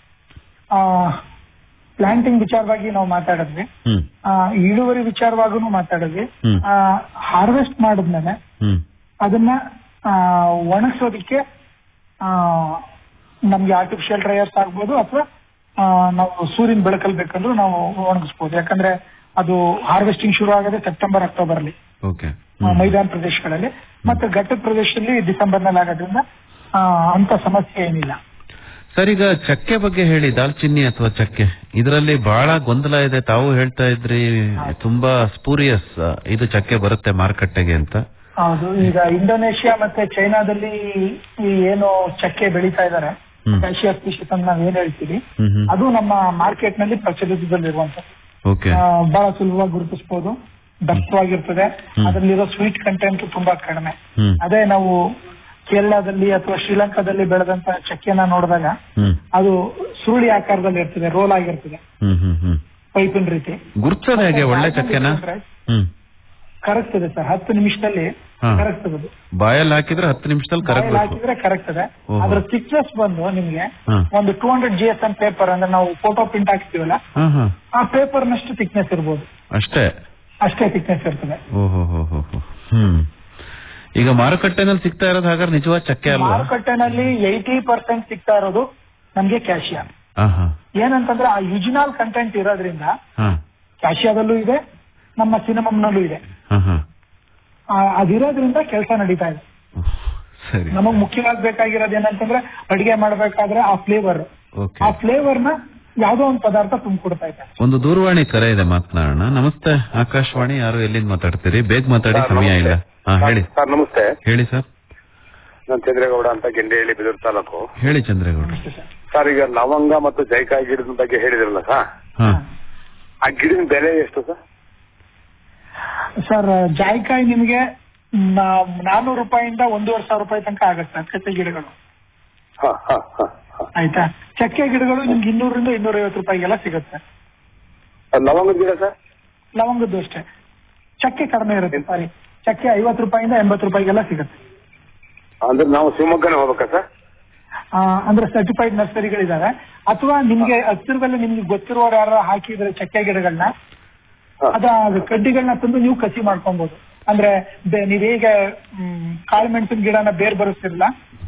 ಪ್ಲಾಂಟಿಂಗ್ ವಿಚಾರವಾಗಿ ನಾವು ಮಾತಾಡಿದ್ವಿ ಹ್ಮ್ ಆ, ಇಳುವರಿ ವಿಚಾರವಾಗೂ ಮಾತಾಡಿದ್ವಿ ಹ್ಮ್. ಹಾರ್ವೆಸ್ಟ್ ಮಾಡಿದ್ಮೇಲೆ ಹ್ಮ್ ಅದನ್ನ ಆ, ಒಣಗಿಸೋದಿಕ್ಕೆ ಆ, ನಮ್ಗೆ ಆರ್ಟಿಫಿಷಿಯಲ್ ಡ್ರೈಯರ್ಸ್ ಆಗ್ಬೋದು ಅಥವಾ ನಾವು ಸೂರ್ಯನ ಬೆಳಕಲ್ಲಿ ಬೇಕಂದ್ರೂ ನಾವು ಒಣಗಿಸ್ಬೋದು ಯಾಕಂದ್ರೆ ಅದು ಹಾರ್ವೆಸ್ಟಿಂಗ್ ಶುರು ಆಗದೆ ಸೆಪ್ಟೆಂಬರ್ ಅಕ್ಟೋಬರ್ ಅಲ್ಲಿ ಓಕೆ ಆ, ಮೈದಾನ ಪ್ರದೇಶಗಳಲ್ಲಿ ಮತ್ತೆ ಘಟ್ಟದ ಪ್ರದೇಶದಲ್ಲಿ ಡಿಸೆಂಬರ್ ನಲ್ಲಿ ಆಗೋದ್ರಿಂದ ಆ, ಅಂತ ಸಮಸ್ಯೆ ಏನಿಲ್ಲ ಸರ್ ಈಗ ಚಕ್ಕೆ ಬಗ್ಗೆ ಹೇಳಿ ದಾಲ್ಚಿನ್ನಿ ಅಥವಾ ಚಕ್ಕೆ ಇದರಲ್ಲಿ ಬಹಳ ಗೊಂದಲ ಇದೆ ತಾವು ಹೇಳ್ತಾ ಇದ್ರಿ ತುಂಬಾ ಸ್ಪೂರಿಯಸ್ ಇದು ಚಕ್ಕೆ ಬರುತ್ತೆ ಮಾರುಕಟ್ಟೆಗೆ ಅಂತ ಹೌದು ಈಗ ಇಂಡೋನೇಷಿಯಾ ಮತ್ತೆ ಚೈನಾದಲ್ಲಿ ಈ ಏನು ಚಕ್ಕೆ ಬೆಳೀತಾ ಇದ್ದಾರೆ ಹ್ಮ್. ಕ್ಯಾಶಿಯಾ ಸ್ಪೀಶಿಸ್ ಅಂತ ನಾವ್ ಏನ್ ಹೇಳ್ತೀವಿ ಹ್ಮ್ ಹ್ಮ್ ಅದು ನಮ್ಮ ಮಾರ್ಕೆಟ್ ನಲ್ಲಿ ಪ್ರಚಲಿತದಲ್ಲಿರುವಂತದ್ದು ಓಕೆ ಆ, ಬಹಳ ಸುಲಭವಾಗಿ ಗುರುತಿಸಬಹುದು ದಪ್ಪವಾಗಿರ್ತದೆ ಹ್ಮ್. ಅದರಲ್ಲಿರೋ ಸ್ವೀಟ್ ಕಂಟೆಂಟ್ ತುಂಬಾ ಕಡಿಮೆ ಹ್ಮ್ ಅದೇ ನಾವು ಕೇರಳದಲ್ಲಿ ಅಥವಾ ಶ್ರೀಲಂಕಾದಲ್ಲಿ ಬೆಳೆದಂತ ಚಕ್ಕೆನ ನೋಡಿದಾಗ ಹ್ಮ್ ಅದು ಸುರುಳಿ ಆಕಾರದಲ್ಲಿ ಇರ್ತದೆ ರೋಲ್ ಆಗಿರ್ತದೆ ಹ್ಮ್ ಹ್ಮ್ ಹ್ಮ್ ಪೈಪಿನ ರೀತಿ ಗುರ್ಸೋದು ಹೇಗೆ ಒಳ್ಳೆ ಚಕ್ಕೆನ ಹ್ಮ್ ಕರಗ್ತದೆ ಸರ್ ಹತ್ತು ನಿಮಿಷದಲ್ಲಿ ಹಾ. ಕರಗ್ತದೆ ಅದು. ಬಾಯಲ್ಲಿ ಹಾಕಿದ್ರೆ ಹತ್ತು ನಿಮಿಷದಲ್ಲಿ ಬಾಯಲ್ಲಿ ಕರಗಬೇಕು ಹಾಕಿದ್ರೆ ಕರಗ್ತದೆ ಓಹೋ. ಅದ್ರ ಥಿಕ್ನೆಸ್ ಬಂದು ನಿಮ್ಗೆ ಹಾ. ಒಂದು two hundred G S M paper ಅಂದ್ರೆ ನಾವು ಫೋಟೋ ಪ್ರಿಂಟ್ ಹಾಕ್ತೀವಲ್ಲ ಹಾ ಹಾ ಆ ಪೇಪರ್ ನಷ್ಟು ಥಿಕ್ನೆಸ್ ಇರ್ಬೋದು ಅಷ್ಟೇ ಅಷ್ಟೇ ಥಿಕ್ನೆಸ್ ಇರ್ತದೆ ಓಹೋ ಹೋ ಹೋ ಹೋ. ಹ್ಮ್ ಈಗ ಮಾರುಕಟ್ಟೆನಲ್ಲಿ ಸಿಗ್ತಾ ಇರೋದು ಹಾಗಾದ್ರೆ ನಿಜವಾದ ಚಕ್ಕೆ ಅಲ್ವಾ ಮಾರುಕಟ್ಟೆನಲ್ಲಿ ಏಯ್ಟಿ ಪರ್ಸೆಂಟ್ ಸಿಗ್ತಾ ಇರೋದು ನಮ್ಗೆ ಕ್ಯಾಶಿಯಾ ಹಾ ಹಾ ಏನಂತಂದ್ರೆ ಆ ಯುಜಿನಾಲ್ ಕಂಟೆಂಟ್ ಇರೋದ್ರಿಂದ ಹಾ ಕ್ಯಾಶಿಯಾದಲ್ಲೂ ಇದೆ ನಮ್ಮ ಸಿನಿಮಮ್ನಲ್ಲೂ ಇದೆ ಹಾ ಹಾ ಆ, ಅದಿರೋದ್ರಿಂದ ಕೆಲಸ ನಡೀತಾ ಇದೆ ಸರಿ ನಮಗ್ ಮುಖ್ಯವಾಗಿ ಬೇಕಾಗಿರೋದು ಏನಂತಂದ್ರೆ ಅಡಿಗೆ ಮಾಡ್ಬೇಕಾದ್ರೆ ಆ ಫ್ಲೇವರ್ ಓಕೆ ಆ ಫ್ಲೇವರ್ ನ ಯಾವ್ದೋ ಒಂದು ಪದಾರ್ಥ ತುಂಬಿಕೊಡ್ತಾ ಇದೆ ಒಂದು ದೂರವಾಣಿ ಕರೆ ಇದೆ ಮಾತನಾಡೋಣ ನಮಸ್ತೆ ಆಕಾಶವಾಣಿ ಯಾರು ಎಲ್ಲಿಂದ ಮಾತಾಡ್ತೀರಿ ಬೇಗ ಮಾತಾಡಿ ಸರ್, ಸಮಯ ಇಲ್ಲ ಹಾ ಹೇಳಿ ಸರ್ ನಮಸ್ತೆ ಹೇಳಿ ಸರ್ ನಾನು ಚಂದ್ರೇಗೌಡ ಅಂತ ಗೆಂಡೆಹಳ್ಳಿ ಬೆದೂರು ತಾಲೂಕು ಹೇಳಿ ಚಂದ್ರೇಗೌಡ ಸರ್ ಈಗ ಲವಂಗ ಮತ್ತು ಜೈಕಾಯಿ ಗಿಡದ ಬಗ್ಗೆ ಹೇಳಿದ್ರಲ್ಲ ಸರ್ ಹಾ ಆ ಗಿಡದ ಬೆಲೆ ಎಷ್ಟು ಸರ್ ಸರ್ ಜಾಯಿಕಾಯಿ ನಿಮಗೆ ನಾ- ನಾನೂರು ರೂಪಾಯಿಂದ ಒಂದೂವರೆ ಸಾವಿರ ರೂಪಾಯಿ ತನಕ ಆಗುತ್ತೆ ಕಚ್ಚೆ ಗಿಡಗಳು ಹಾ ಹಾ ಹಾ ಆಯ್ತಾ ಚಕ್ಕೆ ಗಿಡಗಳು ನಿಮ್ಗೆ ಇನ್ನೂರರಿಂದ ಇನ್ನೂರ ಐವತ್ತು ರೂಪಾಯಿಗೆಲ್ಲ ಸಿಗುತ್ತೆ ಅದ್ ಲವಂಗದ ಗಿಡ ಸರ್ ಲವಂಗದ್ದು ಅಷ್ಟೇ ಚಕ್ಕೆ ಕಡಿಮೆ ಇರುತ್ತೆ ಸಾರಿ ಚಕ್ಕೆ ಐವತ್ತು ರೂಪಾಯಿಂದ ಎಂಬತ್ತು ರೂಪಾಯಿಗೆಲ್ಲ ಸಿಗುತ್ತೆ ಅಂದ್ರೆ ನಾವು ಶಿವಮೊಗ್ಗನೇ ಹೋಗ್ಬೇಕಾ ಸರ್ ಆ, ಅಂದ್ರೆ ಸರ್ಟಿಫೈಡ್ ನರ್ಸರಿಗಳಿದಾವೆ ಅಥವಾ ನಿಮ್ಗೆ ಹತ್ತಿರದಲ್ಲಿ ನಿಮ್ಗೆ ಗೊತ್ತಿರೋರು ಯಾರು ಹಾಕಿದ್ರೆ ಚಕ್ಕೆ ಗಿಡಗಳನ್ನ ಅದ ಕಡ್ಡಿಗಳನ್ನ ತಂದು ನೀವು ಕಸಿ ಮಾಡ್ಕೊಬಹುದು ಅಂದ್ರೆ ಬೆ- ನೀವ್ ಹೇಗೆ ಮ್, ಕಾಳು ಮೆಣಸಿನ ಗಿಡನ ಬೇರ್ ಬರುತ್ತಿರಲ್ಲ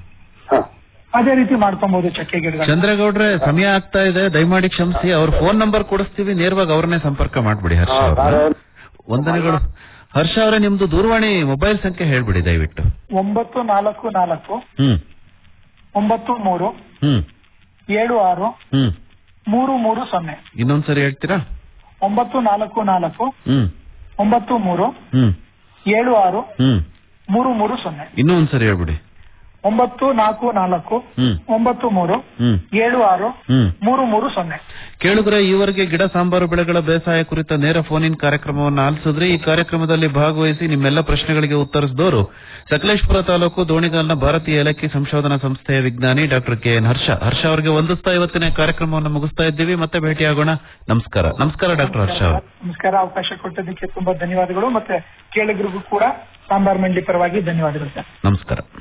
ಅದೇ ರೀತಿ ಮಾಡ್ಕೊಬಹುದು ಚಕ್ಕೆ ಗಿಡಗಳನ್ನ ಚಂದ್ರೇಗೌಡ್ರೆ ಸಮಯ ಆಗ್ತಾ ಇದೆ ದಯಮಾಡಿ ಕ್ಷಮಿಸಿ ಅವ್ರ ಫೋನ್ ನಂಬರ್ ಕೊಡಿಸ್ತೀವಿ ನೇರವಾಗಿ ಅವ್ರನ್ನೇ ಸಂಪರ್ಕ ಮಾಡ್ಬಿಡಿ ಹರ್ಷ ಅವ್ರನ್ನ ವಂದನೆಗಳು ಹರ್ಷ ಅವರೇ ನಿಮ್ದು ದೂರವಾಣಿ ಮೊಬೈಲ್ ಸಂಖ್ಯೆ ಹೇಳ್ಬಿಡಿ ದಯವಿಟ್ಟು ಒಂಬತ್ತು ನಾಲ್ಕು ನಾಲ್ಕು ಹ್ಮ್ ಒಂಬತ್ತು ಮೂರು ಹ್ಮ್ ಏಳು ಆರು ಹ್ಮ್ ಮೂರು ಮೂರು ಸೊನ್ನೆ ಇನ್ನೊಂದ್ಸರಿ ಹೇಳ್ತೀರಾ ಒಂಬತ್ತು ನಾಲ್ಕು ನಾಲ್ಕು ಹ್ಮ್ ಒಂಬತ್ತು ಮೂರು ಹ್ಮ್ ಏಳು ಆರು ಹ್ಮ್ ಮೂರು ಮೂರು ಸೊನ್ನೆ ಇನ್ನೂ ಒಂದ್ಸರಿ ಹೇಳ್ಬಿಡಿ ಒಂಬತ್ತು ನಾಲ್ಕು ನಾಲ್ಕು ಹ್ಮ್ ಒಂಬತ್ತು ಮೂರು ಹ್ಮ್ ಏಳು ಆರು ಹ್ಮ್ ಮೂರು ಮೂರು ಸೊನ್ನೆ ಕೇಳುಗರೆ ಈವರೆಗೆ ಗಿಡ ಸಾಂಬಾರು ಬೆಳೆಗಳ ಬೇಸಾಯ ಕುರಿತ ನೇರ ಫೋನ್ ಇನ್ ಕಾರ್ಯಕ್ರಮವನ್ನು ಆಲಿಸಿದ್ರೆ ಈ ಕಾರ್ಯಕ್ರಮದಲ್ಲಿ ಭಾಗವಹಿಸಿ ನಿಮ್ಮೆಲ್ಲ ಪ್ರಶ್ನೆಗಳಿಗೆ ಉತ್ತರಿಸಿದವರು ಸಕಲೇಶ್ಪುರ ತಾಲೂಕು ದೋಣಿಗಾಲ್ನ ಭಾರತೀಯ ಏಲಕ್ಕಿ ಸಂಶೋಧನಾ ಸಂಸ್ಥೆಯ ವಿಜ್ಞಾನಿ doctor K N Harsha Harsha ಅವರಿಗೆ ವಂದಿಸ್ತಾ ಇವತ್ತಿನ ಕಾರ್ಯಕ್ರಮವನ್ನು ಮುಗಿಸ್ತಾ ಇದ್ದೀವಿ ಮತ್ತೆ ಭೇಟಿಯಾಗೋಣ ನಮಸ್ಕಾರ ನಮಸ್ಕಾರ ಡಾಕ್ಟರ್ ಹರ್ಷ ಅವರು ನಮಸ್ಕಾರ ಅವಕಾಶ ಕೊಟ್ಟದಕ್ಕೆ ತುಂಬಾ ಧನ್ಯವಾದಗಳು ಮತ್ತೆ ಕೇಳಿಗರಿಗೂ ಕೂಡ ಸಾಂಬಾರ್ ಮಂಡಿ ಪರವಾಗಿ ಧನ್ಯವಾದಗಳು ಸರ್ ನಮಸ್ಕಾರ